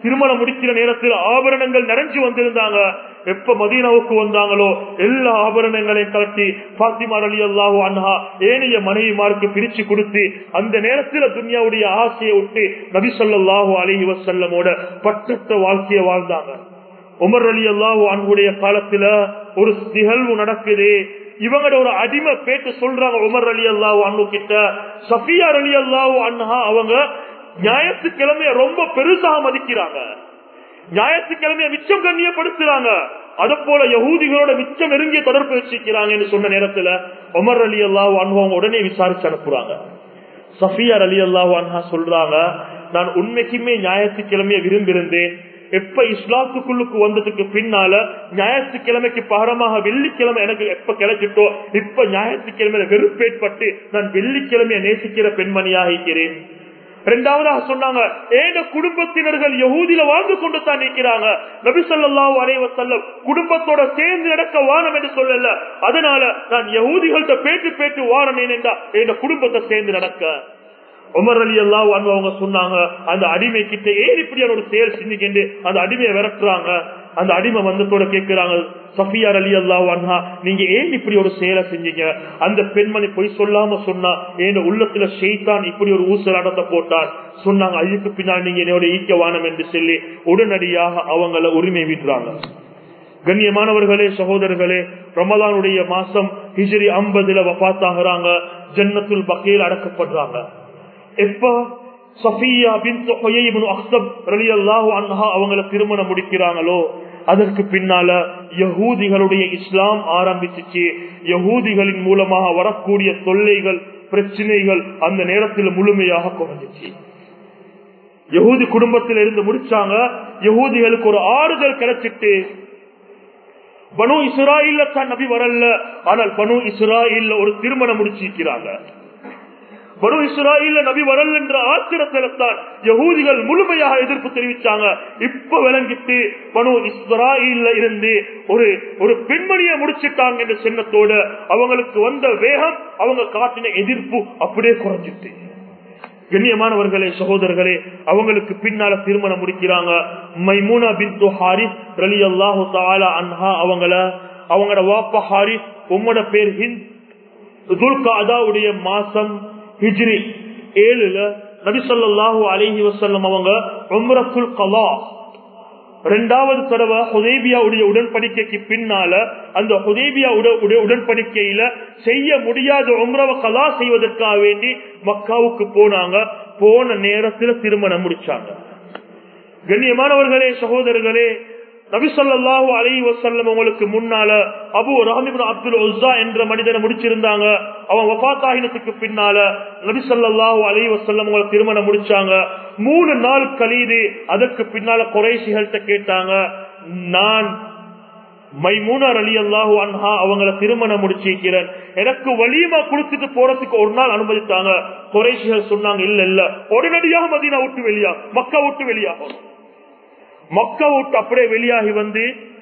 திருமணம் முடிக்கிற நேரத்தில் ஆபரணங்கள் நிறைஞ்சு வந்திருந்தாங்க எப்ப மதீனாவுக்கு வந்தாங்களோ எல்லா ஆபரணங்களையும் கலட்டி பாத்திமா அலி அல்லாஹு அன்ஹா ஏனைய மனைவிமாருக்கு பிரிச்சு கொடுத்து அந்த நேரத்தில் துன்யாவுடைய ஆசையை விட்டு நபி சொல்லாஹு அலஹி வசல்லமோட பட்டத்த வாழ்க்கையை வாழ்ந்தாங்க உமர் அலி அல்லாஹு அன்புடைய காலத்துல ஒரு நிகழ்வு நடக்குது இவங்களோட ஒரு அடிமை பேட்டு சொல்றாங்க உமர் அலி அல்லாஹு அண்ணு கிட்ட சஃபியார் அலி அல்லாஹு அண்ணா அவங்க ஞாயிற்றுக்கிழமைய ரொம்ப பெருசாக மதிக்கிறாங்க ஞாயிற்றுக்கிழமைய மிச்சம் கண்ணியப்படுத்துறாங்க அத போல யகூதிகளோட மிச்சம் நெருங்கிய தொடர்பு வச்சிருக்கிறாங்க சொன்ன நேரத்துல உமர் அலி அல்லாஹு அனுபவம் உடனே விசாரிச்சு அனுப்புறாங்க சஃபியார் அலி அல்லாஹு அன்ஹா சொல்றாங்க நான் உண்மைக்குமே ஞாயிற்றுக்கிழமைய விரும்பியிருந்தேன் எப்ப இஸ்லாத்துக்குள்ளுக்கு வந்ததுக்கு பின்னால ஞாயிற்றுக்கிழமைக்கு பகரமாக வெள்ளிக்கிழமை எனக்கு எப்ப கிடைச்சிட்டோ இப்ப ஞாயிற்றுக்கிழமையில வெறுப்பேற்பட்டு நான் வெள்ளிக்கிழமைய நேசிக்கிற பெண்மணியாக இருக்கிறேன் இரண்டாவதாக சொன்னாங்க ஏன குடும்பத்தினர்கள் யகூதியில வாழ்ந்து கொண்டு தான் நிற்கிறாங்க நபிசல்லாஹு அலைவசல்லம் குடும்பத்தோட சேர்ந்து நடக்க வானம் என்று சொல்லல அதனால நான் யகூதிகள்கிட்ட பேட்டு பேட்டு வாரனேன் என்றா என் குடும்பத்தை சேர்ந்து நடக்க உமர் அலி எல்லாம் அவங்க சொன்னாங்க அந்த அடிமை கிட்ட ஏன் இப்படியான ஒரு செயல் செஞ்சுக்கிண்டு அந்த அடிமையை விரட்டுறாங்க அந்த அடிமை வந்தத்தோட கேட்கிறாங்க சஃபியார் அலி அல்லாஹ் அன்ஹா நீங்க ஏன் இப்படி ஒரு செயலை செஞ்சீங்க அந்த பெண்மணி பொய் சொல்லாம சொன்னா என் உள்ளத்துல ஷெய்தான் இப்படி ஒரு ஊசலாட்டத்தை போட்டான் சொன்னாங்க அதுக்கு பின்னால் நீங்க என்னோட ஈக்க வானம் என்று சொல்லி உடனடியாக அவங்கள உரிமை விடுறாங்க கண்ணியமானவர்களே சகோதரர்களே ரமலானுடைய மாசம் ஹிஜ்ரி ஐம்பதுல வபாத்தாகிறாங்க ஜன்னத்துல் பக்கையில் அடக்கப்படுறாங்க எப்ப சஃபியா பின் அக்சப் ரலி அல்லாஹு அன்ஹா அவங்கள திருமணம் முடிக்கிறாங்களோ அதற்கு பின்னால யகூதிகளுடைய இஸ்லாம் ஆரம்பிச்சிச்சு யகூதிகளின் மூலமாக வரக்கூடிய தொல்லைகள் பிரச்சனைகள் அந்த நேரத்தில் முழுமையாக குறைஞ்சிச்சு யகூதி குடும்பத்தில் இருந்து முடிச்சாங்க யகூதிகளுக்கு ஒரு ஆறுதல் கிடைச்சிட்டு பனு இஸ்ராயில்ல தான் நபி வரல ஆனால் பனு இஸ்ராயில் ஒரு திருமணம் முடிச்சிருக்கிறாங்க பனு இஸ்ராயில நபி வரல் என்ற ஆத்திரத்தில்தான் யகூதிகள் முழுமையாக எதிர்ப்பு தெரிவிச்சாங்க இப்ப விளங்கிட்டு பனு இஸ்ராயில இருந்து ஒரு ஒரு பெண்மணியை முடிச்சிட்டாங்க என்ற சின்னத்தோடு அவங்களுக்கு வந்த வேகம் அவங்க காட்டின எதிர்ப்பு அப்படியே குறைஞ்சிட்டு கண்ணியமானவர்களே சகோதரர்களே அவங்களுக்கு பின்னால திருமணம் முடிக்கிறாங்க மைமூனா பின் ஹாரிஸ் ரலி அல்லாஹு தாலா அன்ஹா அவங்கள அவங்களோட வாப்பா ஹாரிஸ் உம்மோட பேர் ஹிந்த் துல்காதாவுடைய மாசம் ஹிஜ்ரி ஏழுல நபிசல்லாஹு அலஹி வசல்லம் அவங்க உம்ரத்துல் கலா ரெண்டாவது தடவை ஹுதேபியாவுடைய உடன்படிக்கைக்கு பின்னால அந்த ஹுதேபியா உடன்படிக்கையில செய்ய முடியாத உம்ரவ கலா செய்வதற்காக வேண்டி மக்காவுக்கு போனாங்க போன நேரத்தில் திருமணம் முடிச்சாங்க கண்ணியமானவர்களே சகோதரர்களே நபிசல்லாஹு அலி வசல்லம் உங்களுக்கு முன்னால அபு ரஹமிபின் அப்துல் உஸ்ஸா என்ற மனிதனை முடிச்சிருந்தாங்க அவன் வபாத்தாகினத்துக்கு பின்னால நபிசல்லாஹு அலி வசல்லம் உங்களை திருமணம் முடிச்சாங்க மூணு நாள் கழிது அதற்கு பின்னால குறைசிகள்கிட்ட கேட்டாங்க நான் மைமூனார் அலி அல்லாஹூ அன்ஹா அவங்கள திருமணம் முடிச்சிருக்கிறேன் எனக்கு வலியமா கொடுத்துட்டு போறதுக்கு ஒரு நாள் அனுமதித்தாங்க குறைசிகள் சொன்னாங்க இல்ல இல்ல உடனடியாக மதீனா விட்டு வெளியா மக்கா விட்டு வெளியாகும் மக்கா விட்டு அப்படியே வெளியாகி வந்து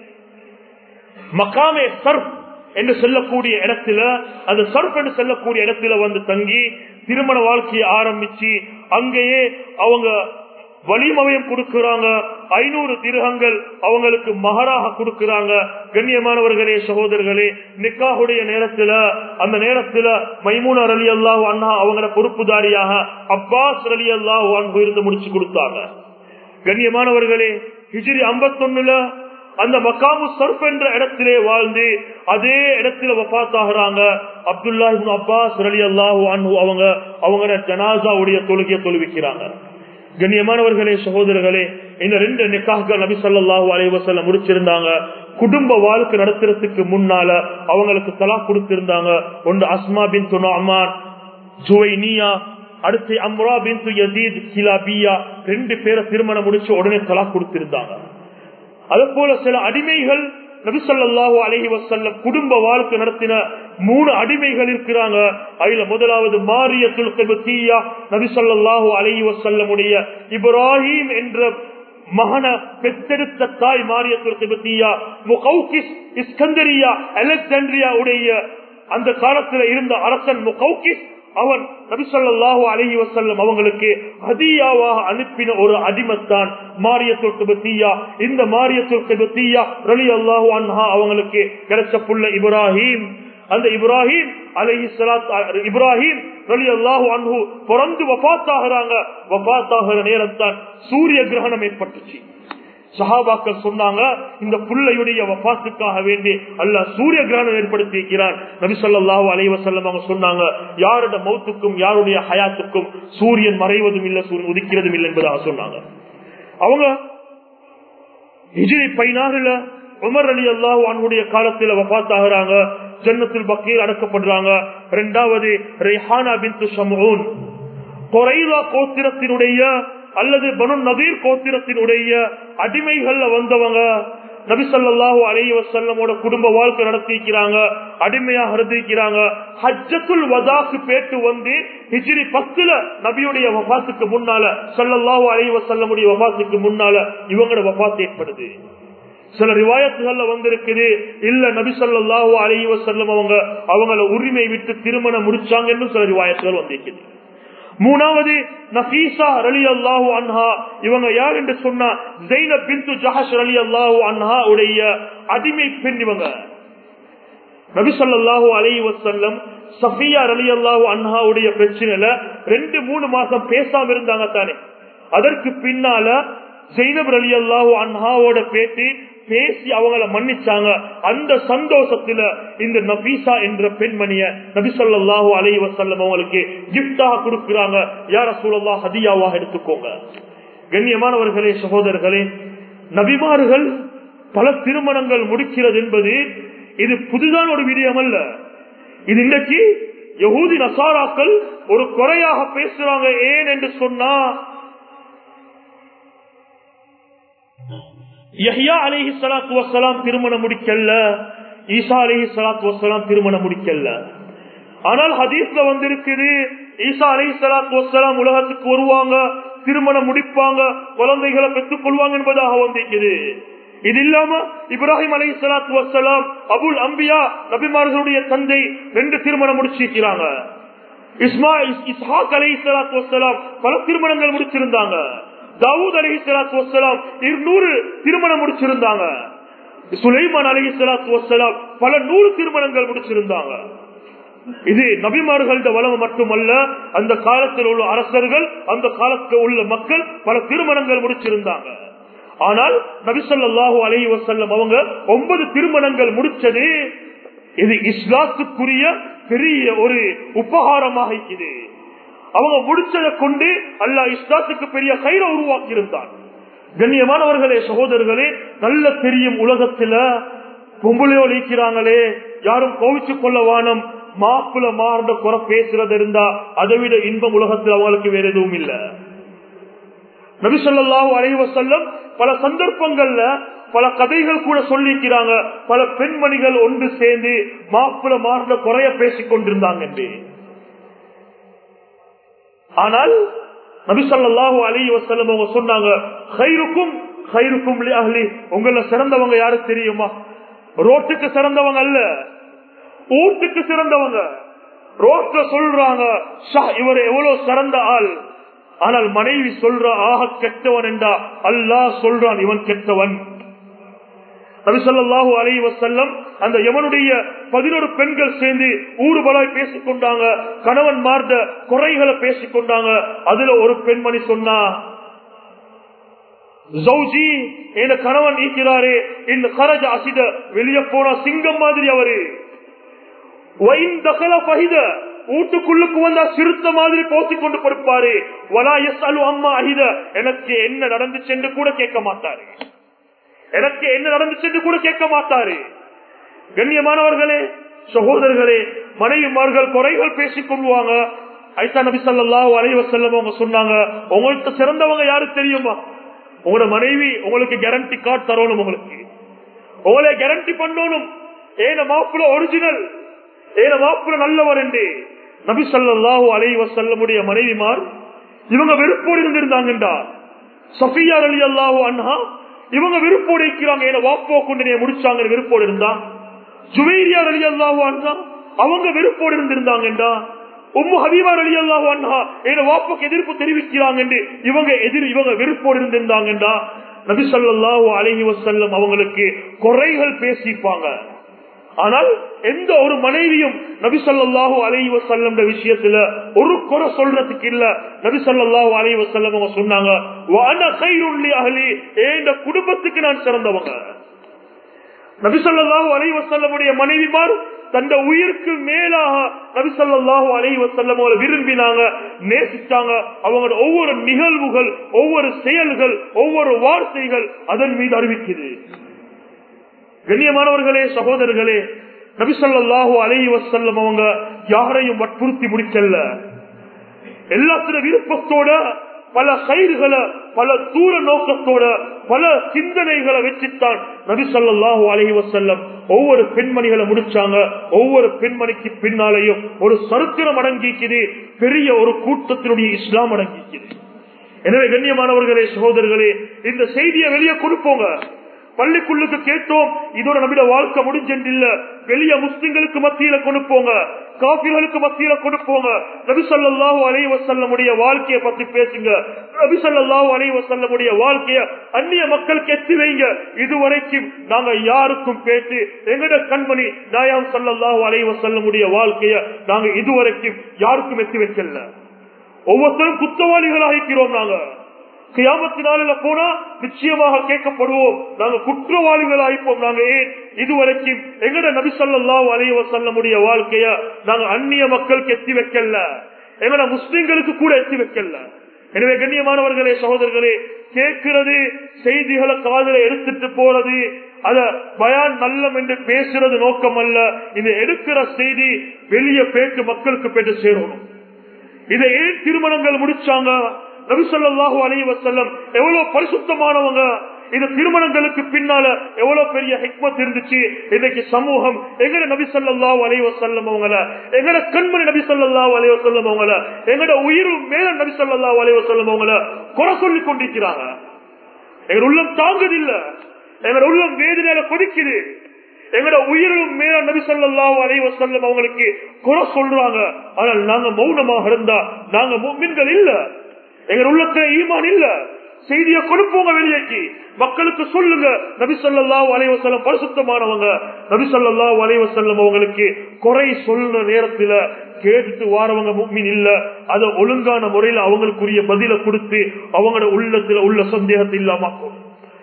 மக்காமே சர்ப் என்று சொல்லக்கூடிய இடத்துல அந்த சர்ப் என்று சொல்லக்கூடிய இடத்துல வந்து தங்கி திருமண வாழ்க்கையை ஆரம்பிச்சு அங்கேயே அவங்க வலிமவயம் கொடுக்கிறாங்க ஐநூறு திருகங்கள் அவங்களுக்கு மகராக கொடுக்கிறாங்க கண்ணியமானவர்களே சகோதரர்களே நிக்காவுடைய நேரத்துல அந்த நேரத்துல மைமூனர் அலி அல்லாஹ் அண்ணா அவங்கள பொறுப்புதாரியாக அப்பாஸ் அலி அல்லாஹ் இருந்து முடிச்சு கொடுத்தாங்க கண்ணியமானவர்களே ஹிஜிரி ஐம்பத்தொன்னுல அந்த மக்காமு சர்ப் என்ற இடத்திலே வாழ்ந்து அதே இடத்துல வபாத்தாகிறாங்க அப்துல்லா அப்பாஸ் அலி அல்லாஹூ அன்பு அவங்க அவங்க ஜனாசாவுடைய தொழுகையை தொழுவிக்கிறாங்க கண்ணியமானவர்களே சகோதரர்களே இந்த ரெண்டு நிக்காக நபி சொல்லாஹு அலைவசல்ல முடிச்சிருந்தாங்க குடும்ப வாழ்க்கை நடத்துறதுக்கு முன்னால அவங்களுக்கு தலா கொடுத்திருந்தாங்க ஒன்று அஸ்மா பின் துனோ அம்மான் ஜுவைனியா அடுத்து அம்ரா பின் யசீத் கிலாபியா ரெண்டு பேரை திருமணம் முடிச்சு உடனே தலா கொடுத்திருந்தாங்க அது போல சில அடிமைகள் நபிசல்லாஹு அலஹி வசல்லம் குடும்ப வாழ்க்கை நடத்தின மூணு அடிமைகள் இருக்கிறாங்க அதுல முதலாவது மாரிய துல்கபத்தியா நபிசல்லாஹு அலஹி வசல்லமுடைய இப்ராஹிம் என்ற மகன பெத்தெடுத்த தாய் மாரிய துல்கபத்தியா முகௌகிஸ் இஸ்கந்தரியா அலெக்சாண்ட்ரியா உடைய அந்த காலத்தில் இருந்த அரசன் முகௌகிஸ் அவன் நபிசல்லாஹு அலஹி வசல்லம் அவங்களுக்கு ஹதியாவாக அனுப்பின ஒரு அடிமத்தான் மாரியத்துல் கிபத்தியா இந்த மாரியத்துல் கிபத்தியா ரலி அல்லாஹு அன்ஹா அவங்களுக்கு கிடைச்ச புள்ள இப்ராஹிம் அந்த இப்ராஹிம் அலஹி சலாத் இப்ராஹிம் ரலி அல்லாஹு அன்ஹு பிறந்து வபாத்தாகிறாங்க வபாத்தாகிற நேரம் தான் சூரிய கிரகணம் ஏற்பட்டுச்சு சஹாபாக்கள் சொன்னாங்க இந்த புள்ளையுடைய வபாத்துக்காக வேண்டி அல்ல சூரிய கிரகணம் ஏற்படுத்தி இருக்கிறான் நபி சொல்லாஹு அலைவசல்லம் அவங்க சொன்னாங்க யாரோட மௌத்துக்கும் யாருடைய ஹயாத்துக்கும் சூரியன் மறைவதும் இல்லை சூரியன் உதிக்கிறதும் இல்லை என்பதாக சொன்னாங்க அவங்க ஹிஜிரி பதினாறுல உமர் அலி அல்லாஹ் அவனுடைய காலத்தில் வபாத்தாகிறாங்க ஜன்னத்தில் பக்கீர் அடக்கப்படுறாங்க இரண்டாவது ரெஹானா பின் சமூன் கொரைலா கோத்திரத்தினுடைய அல்லது பனு நதீர் கோத்திரத்தினுடைய அடிமைகள்ல வந்தவங்க நபிசல்லாஹு அலைய வசல்லமோட குடும்ப வாழ்க்கை நடத்திக்கிறாங்க அடிமையாக இருந்திருக்கிறாங்க ஹஜ்ஜத்துல் வதாக்கு பேட்டு வந்து ஹிஜ்ரி பத்துல நபியுடைய வபாத்துக்கு முன்னால சல்லல்லாஹு அலைய வசல்லமுடைய வபாத்துக்கு முன்னால இவங்களோட வபாத்து ஏற்படுது சில ரிவாயத்துகள்ல வந்திருக்குது இல்ல நபி சொல்லாஹு அலைய வசல்லம் அவங்க அவங்கள உரிமை விட்டு திருமணம் முடிச்சாங்கன்னு சில ரிவாயத்துகள் வந்திருக்குது மூணாவது நபீசா ரலி அல்லாஹு அன்ஹா இவங்க யார் என்று சொன்னா ஜெயின பிந்து ஜஹஷ் ரலி அல்லாஹு அன்ஹா உடைய அடிமை பெண் இவங்க நபிசல்லாஹு அலி வசல்லம் சஃபியா ரலி அல்லாஹு அன்ஹாவுடைய பிரச்சனையில ரெண்டு மூணு மாசம் பேசாம இருந்தாங்க தானே அதற்கு பின்னால ஜெயினப் ரலி அல்லாஹு அன்ஹாவோட பேட்டி பேசி அவங்கள மன்னிச்சாங்க அந்த சந்தோஷத்துல இந்த நபீசா என்ற பெண்மணிய நபிசல்லாஹு அலை வசல்லம் அவங்களுக்கு கிப்டாக கொடுக்கிறாங்க யார சூழல்லா ஹதியாவாக எடுத்துக்கோங்க கண்ணியமானவர்களே சகோதரர்களே நபிமார்கள் பல திருமணங்கள் முடிக்கிறது என்பது இது புதுதான ஒரு விடயம் அல்ல இது இன்னைக்கு யகூதி நசாராக்கள் ஒரு குறையாக பேசுறாங்க ஏன் என்று சொன்னா யஹ்யா அலிஹி சலாத்து வசலாம் திருமணம் முடிக்கல ஈசா அலிஹி சலாத்து வசலாம் திருமணம் முடிக்கல ஆனால் ஹதீஸ்ல வந்திருக்குது ஈசா அலிஹி சலாத்து வசலாம் உலகத்துக்கு வருவாங்க திருமணம் முடிப்பாங்க குழந்தைகளை பெற்றுக் கொள்வாங்க என்பதாக வந்திருக்குது இது இல்லாம இப்ராஹிம் அலி சலாத்து வசலாம் அபுல் அம்பியா நபிமார்களுடைய தந்தை ரெண்டு திருமணம் முடிச்சிருக்கிறாங்க இஸ்மாயில் இஸ்ஹாக் அலி சலாத்து வசலாம் பல திருமணங்கள் முடிச்சிருந்தாங்க தாவூத் அலி சலாத்து வசலாம் இருநூறு திருமணம் முடிச்சிருந்தாங்க சுலைமான் அலி சலாத்து வசலாம் பல நூறு திருமணங்கள் முடிச்சிருந்தாங்க இது நபிமார்கள்ட வளம் மட்டுமல்ல அந்த காலத்தில் உள்ள அரசர்கள் அந்த காலத்தில் உள்ள மக்கள் பல திருமணங்கள் முடிச்சிருந்தாங்க ஆனால் நபிசல்லாஹு அலி வசல்லம் அவங்க ஒன்பது திருமணங்கள் முடிச்சது இது இஸ்லாத்துக்குரிய பெரிய ஒரு உபகாரமாக இருக்குது அவங்க முடிச்சதை கொண்டு அல்லா இஸ்லாத்துக்கு பெரிய கயிறை உருவாக்கி இருந்தான் கண்ணியமானவர்களே சகோதரர்களே நல்ல தெரியும் உலகத்துல பொம்பளையோ நீக்கிறாங்களே யாரும் கோவிச்சு கொள்ள வானம் மாப்பிள மாறுந்த குறை பேசுறது இருந்தா அதை விட இன்பம் உலகத்தில் அவங்களுக்கு வேற எதுவும் இல்ல நபிசல்லாஹு அலைவ செல்லம் பல சந்தர்ப்பங்கள்ல பல கதைகள் கூட சொல்லிக்கிறாங்க பல பெண்மணிகள் ஒன்று சேர்ந்து மாப்பிள மாறுந்த குறைய பேசிக் கொண்டிருந்தாங்க என்று ஆனால் நபிசல்லாஹு அலி வசல்லம் அவங்க சொன்னாங்க ஹைருக்கும் ஹைருக்கும் அஹ்லி உங்கள சிறந்தவங்க யாரு தெரியுமா ரோட்டுக்கு சிறந்தவங்க அல்ல ஊட்டுக்கு சிறந்தவங்க ரோட்ல சொல்றாங்க இவர் எவ்வளவு சிறந்த ஆள் ஆனால் மனைவி சொல்ற ஆக கெட்டவன் என்றா அல்லாஹ் சொல்றான் இவன் கெட்டவன் நபிசல்லாஹூ அலி வசல்லம் அந்த எவனுடைய பதினோரு பெண்கள் சேர்ந்து ஊறுபலாய் பேசிக் கொண்டாங்க கணவன் மார்ந்த குறைகளை பேசிக் கொண்டாங்க அதுல ஒரு பெண்மணி சொன்னா ஜவுஜி என் கணவன் நீக்கிறாரே இந்த கரஜ அசித வெளியே போனா சிங்கம் மாதிரி அவரு வீட்டுக்குள்ளுக்கு வந்தா சிறுத்த மாதிரி போத்திக் கொண்டு படுப்பாரு வலா எஸ் அலு அம்மா அஹித எனக்கு என்ன நடந்துச்சு என்று கூட கேட்க மாட்டாரு எனக்கு என்ன நடந்துச்சு என்று கூட கேட்க மாட்டாரு கண்ணியமானவர்களே சகோதரர்களே மனைவிமார்கள் குறைகள் பேசிக் கொள்வாங்க ஐசா நபி சல்லா அலைவ செல்லம் அவங்க சொன்னாங்க உங்களுக்கு சிறந்தவங்க யாரு தெரியுமா உங்களோட மனைவி உங்களுக்கு கேரண்டி கார்டு தரணும் உங்களுக்கு உங்களை கேரண்டி பண்ணணும் ஏன மாப்பிள்ள ஒரிஜினல் ஏன மாப்பிள்ள நல்லவர் என்று நபி சல்லாஹூ அலைவ செல்லமுடைய மனைவிமார் இவங்க வெறுப்போடு இருந்திருந்தாங்கண்டா சஃபியார் அலி அல்லாஹூ அன்ஹா இவங்க விருப்போடு இருக்கிறாங்க ஏன்னா வாப்போ கொண்டு முடிச்சாங்க விருப்போடு இருந்தா ஜுவேரியார் அலி அல்லாஹு அவங்க விருப்போடு இருந்திருந்தாங்கடா உம்மு ஹபீபா அலி அல்லாஹ் அண்ணா என் வாப்புக்கு எதிர்ப்பு தெரிவிக்கிறாங்க என்று இவங்க எதிர் இவங்க வெறுப்போடு இருந்திருந்தாங்கன்றா நபி ஸல்லல்லாஹு அலைஹி வஸல்லம் அவங்களுக்கு குறைகள் பேசிப்பாங்க ஆனால் எந்த ஒரு மனைவியும் நபி ஸல்லல்லாஹு அலைஹி வஸல்லம் விஷயத்துல ஒரு குறை சொல்றதுக்கு இல்ல நபி ஸல்லல்லாஹு அலைஹி வஸல்லம் அவங்க சொன்னாங்க "வ அன கைருல் லி அஹ்லி என் குடும்பத்துக்கு நான் சிறந்தவங்க நபி ஸல்லல்லாஹு அலைஹி வஸல்லமுடைய மனைவிமார் தந்த உயிருக்கு மேலாக நபி ஸல்லல்லாஹு அலைஹி வஸல்லம் அவங்களை விரும்பினாங்க நேசிச்சாங்க அவங்களோட ஒவ்வொரு நிகழ்வுகள் ஒவ்வொரு செயல்கள் ஒவ்வொரு வார்த்தைகள் அதன் மீது அறிவிக்குது கண்ணியமானவர்களே சகோதரர்களே நபி ஸல்லல்லாஹு அலைஹி வஸல்லம் அவங்க யாரையும் வற்புறுத்தி முடிக்கல எல்லாத்தின விருப்பத்தோட பல கயிறுகளை பல தூர நோக்கத்தோட பல சிந்தனைகளை வச்சுத்தான் நபி ஸல்லல்லாஹு அலைஹி வஸல்லம் ஒவ்வொரு பெண்மணிகளை முடிச்சாங்க ஒவ்வொரு பெண்மணிக்கு பின்னாலேயும் ஒரு சரித்திரம் அடங்கிக்குது பெரிய ஒரு கூட்டத்தினுடைய இஸ்லாம் அடங்கிக்குது எனவே கண்ணியமானவர்களே சகோதரர்களே இந்த செய்தியை வெளியே கொடுப்போங்க பள்ளிக்குள்ளுக்கு கேட்டோம் இதோட நபிட வாழ்க்கை முடிஞ்சென்றில்ல வெளிய முஸ்லிம்களுக்கு மத்தியில கொடுப்போங்க காபிர்களுக்கு மத்தியில கொடுப்போங்க நபி ஸல்லல்லாஹு அலைஹி வஸல்லமுடைய வாழ்க்கையை பத்தி பேசுங்க நபி ஸல்லல்லாஹு அலைஹி வஸல்லமுடைய வாழ்க்கைய அந்நிய மக்களுக்கு எத்தி வைங்க இதுவரைக்கும் நாங்க யாருக்கும் பேசி எங்கட கண்மணி நாயாம் ஸல்லல்லாஹு அலைஹி வஸல்லமுடைய வாழ்க்கைய நாங்க இதுவரைக்கும் யாருக்கும் எத்தி வைக்கல ஒவ்வொருத்தரும் குத்தவாளிகளாகிறோம் நாங்க கியாமத்தினால போனா நிச்சயமாக கேட்கப்படுவோம் நாங்க குற்றவாளிகள் ஆயிப்போம் நாங்க ஏன் இதுவரைக்கும் எங்கட நபி ஸல்லல்லாஹு அலைஹி வஸல்லமுடைய வாழ்க்கைய நாங்க அந்நிய மக்களுக்கு எத்தி வைக்கல எங்கட முஸ்லிம்களுக்கு கூட எத்தி வைக்கல எனவே கண்ணியமானவர்களே சகோதரர்களே கேட்கிறது செய்திகளை காதல எடுத்துட்டு போறது அத பயான் நல்லம் என்று பேசுறது நோக்கம் அல்ல இது எடுக்கிற செய்தி வெளியே பேச்சு மக்களுக்கு போயிட்டு சேரணும் இதை ஏன் திருமணங்கள் முடிச்சாங்க நபிசல்லாஹு அலைஹி வசல்லம் எவ்வளவு பரிசுத்தமானவங்க இந்த திருமணங்களுக்கு பின்னால எவ்வளவு பெரிய ஹிக்மத் இருந்துச்சு இன்னைக்கு சமூகம் எங்கட நபி ஸல்லல்லாஹு அலைஹி வஸல்லம் அவங்கள எங்கட கண்மணி நபி ஸல்லல்லாஹு அலைஹி வஸல்லம் அவங்கள எங்கட உயிரும் மேல நபி ஸல்லல்லாஹு அலைஹி வஸல்லம் அவங்கள குறை சொல்லி கொண்டிருக்கிறாங்க எங்க உள்ளம் தாங்குதில்ல எங்க உள்ளம் வேதனையில கொதிக்குது எங்கட உயிரும் மேல நபி ஸல்லல்லாஹு அலைஹி வஸல்லம் அவங்களுக்கு குறை சொல்றாங்க ஆனால் நாங்க மௌனமாக இருந்தா நாங்க முஃமின்கள் இல்ல எங்க உள்ளத்துல ஈமான் இல்ல செய்தியை கொடுப்போங்க வெளியேக்கு மக்களுக்கு சொல்லுங்க நபி ஸல்லல்லாஹு அலைஹி வஸல்லம் பரிசுத்தமானவங்க நபி ஸல்லல்லாஹு அலைஹி வஸல்லம் அவங்களுக்கு குறை சொல்ற நேரத்துல கேட்டுட்டு வாரவங்க முக்மின் இல்ல அத ஒழுங்கான முறையில அவங்களுக்குரிய பதில கொடுத்து அவங்களோட உள்ளத்துல உள்ள சந்தேகத்தை இல்லாமக்கும்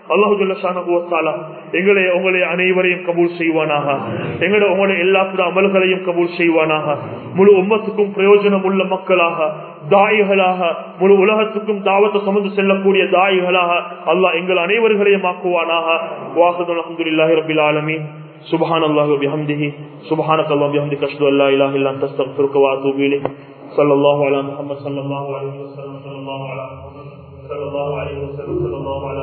அல்லாஹுல்லா எங்களை உங்களை அனைவரையும் கபூல் செய்வானாக எங்களோட உங்களுடைய எல்லா அமல்களையும் கபூல் செய்வானாக முழு உம்மத்துக்கும் பிரயோஜனம் உள்ள மக்களாக தாய்களாக முழு உலகத்துக்கும் தாவத்தை சுமந்து செல்லக்கூடிய தாய்களாக அல்லாஹ் எங்கள் அனைவர்களையும் ஆக்குவானாக வாஹது அலமதுல்லாஹி ரபில் ஆலமீன் سبحان الله وبحمده سبحانك اللهم وبحمدك اشهد ان لا اله الا انت استغفرك واتوب اليك صلى الله على محمد صلى الله عليه وسلم صلى الله على محمد صلى الله عليه وسلم صلى الله على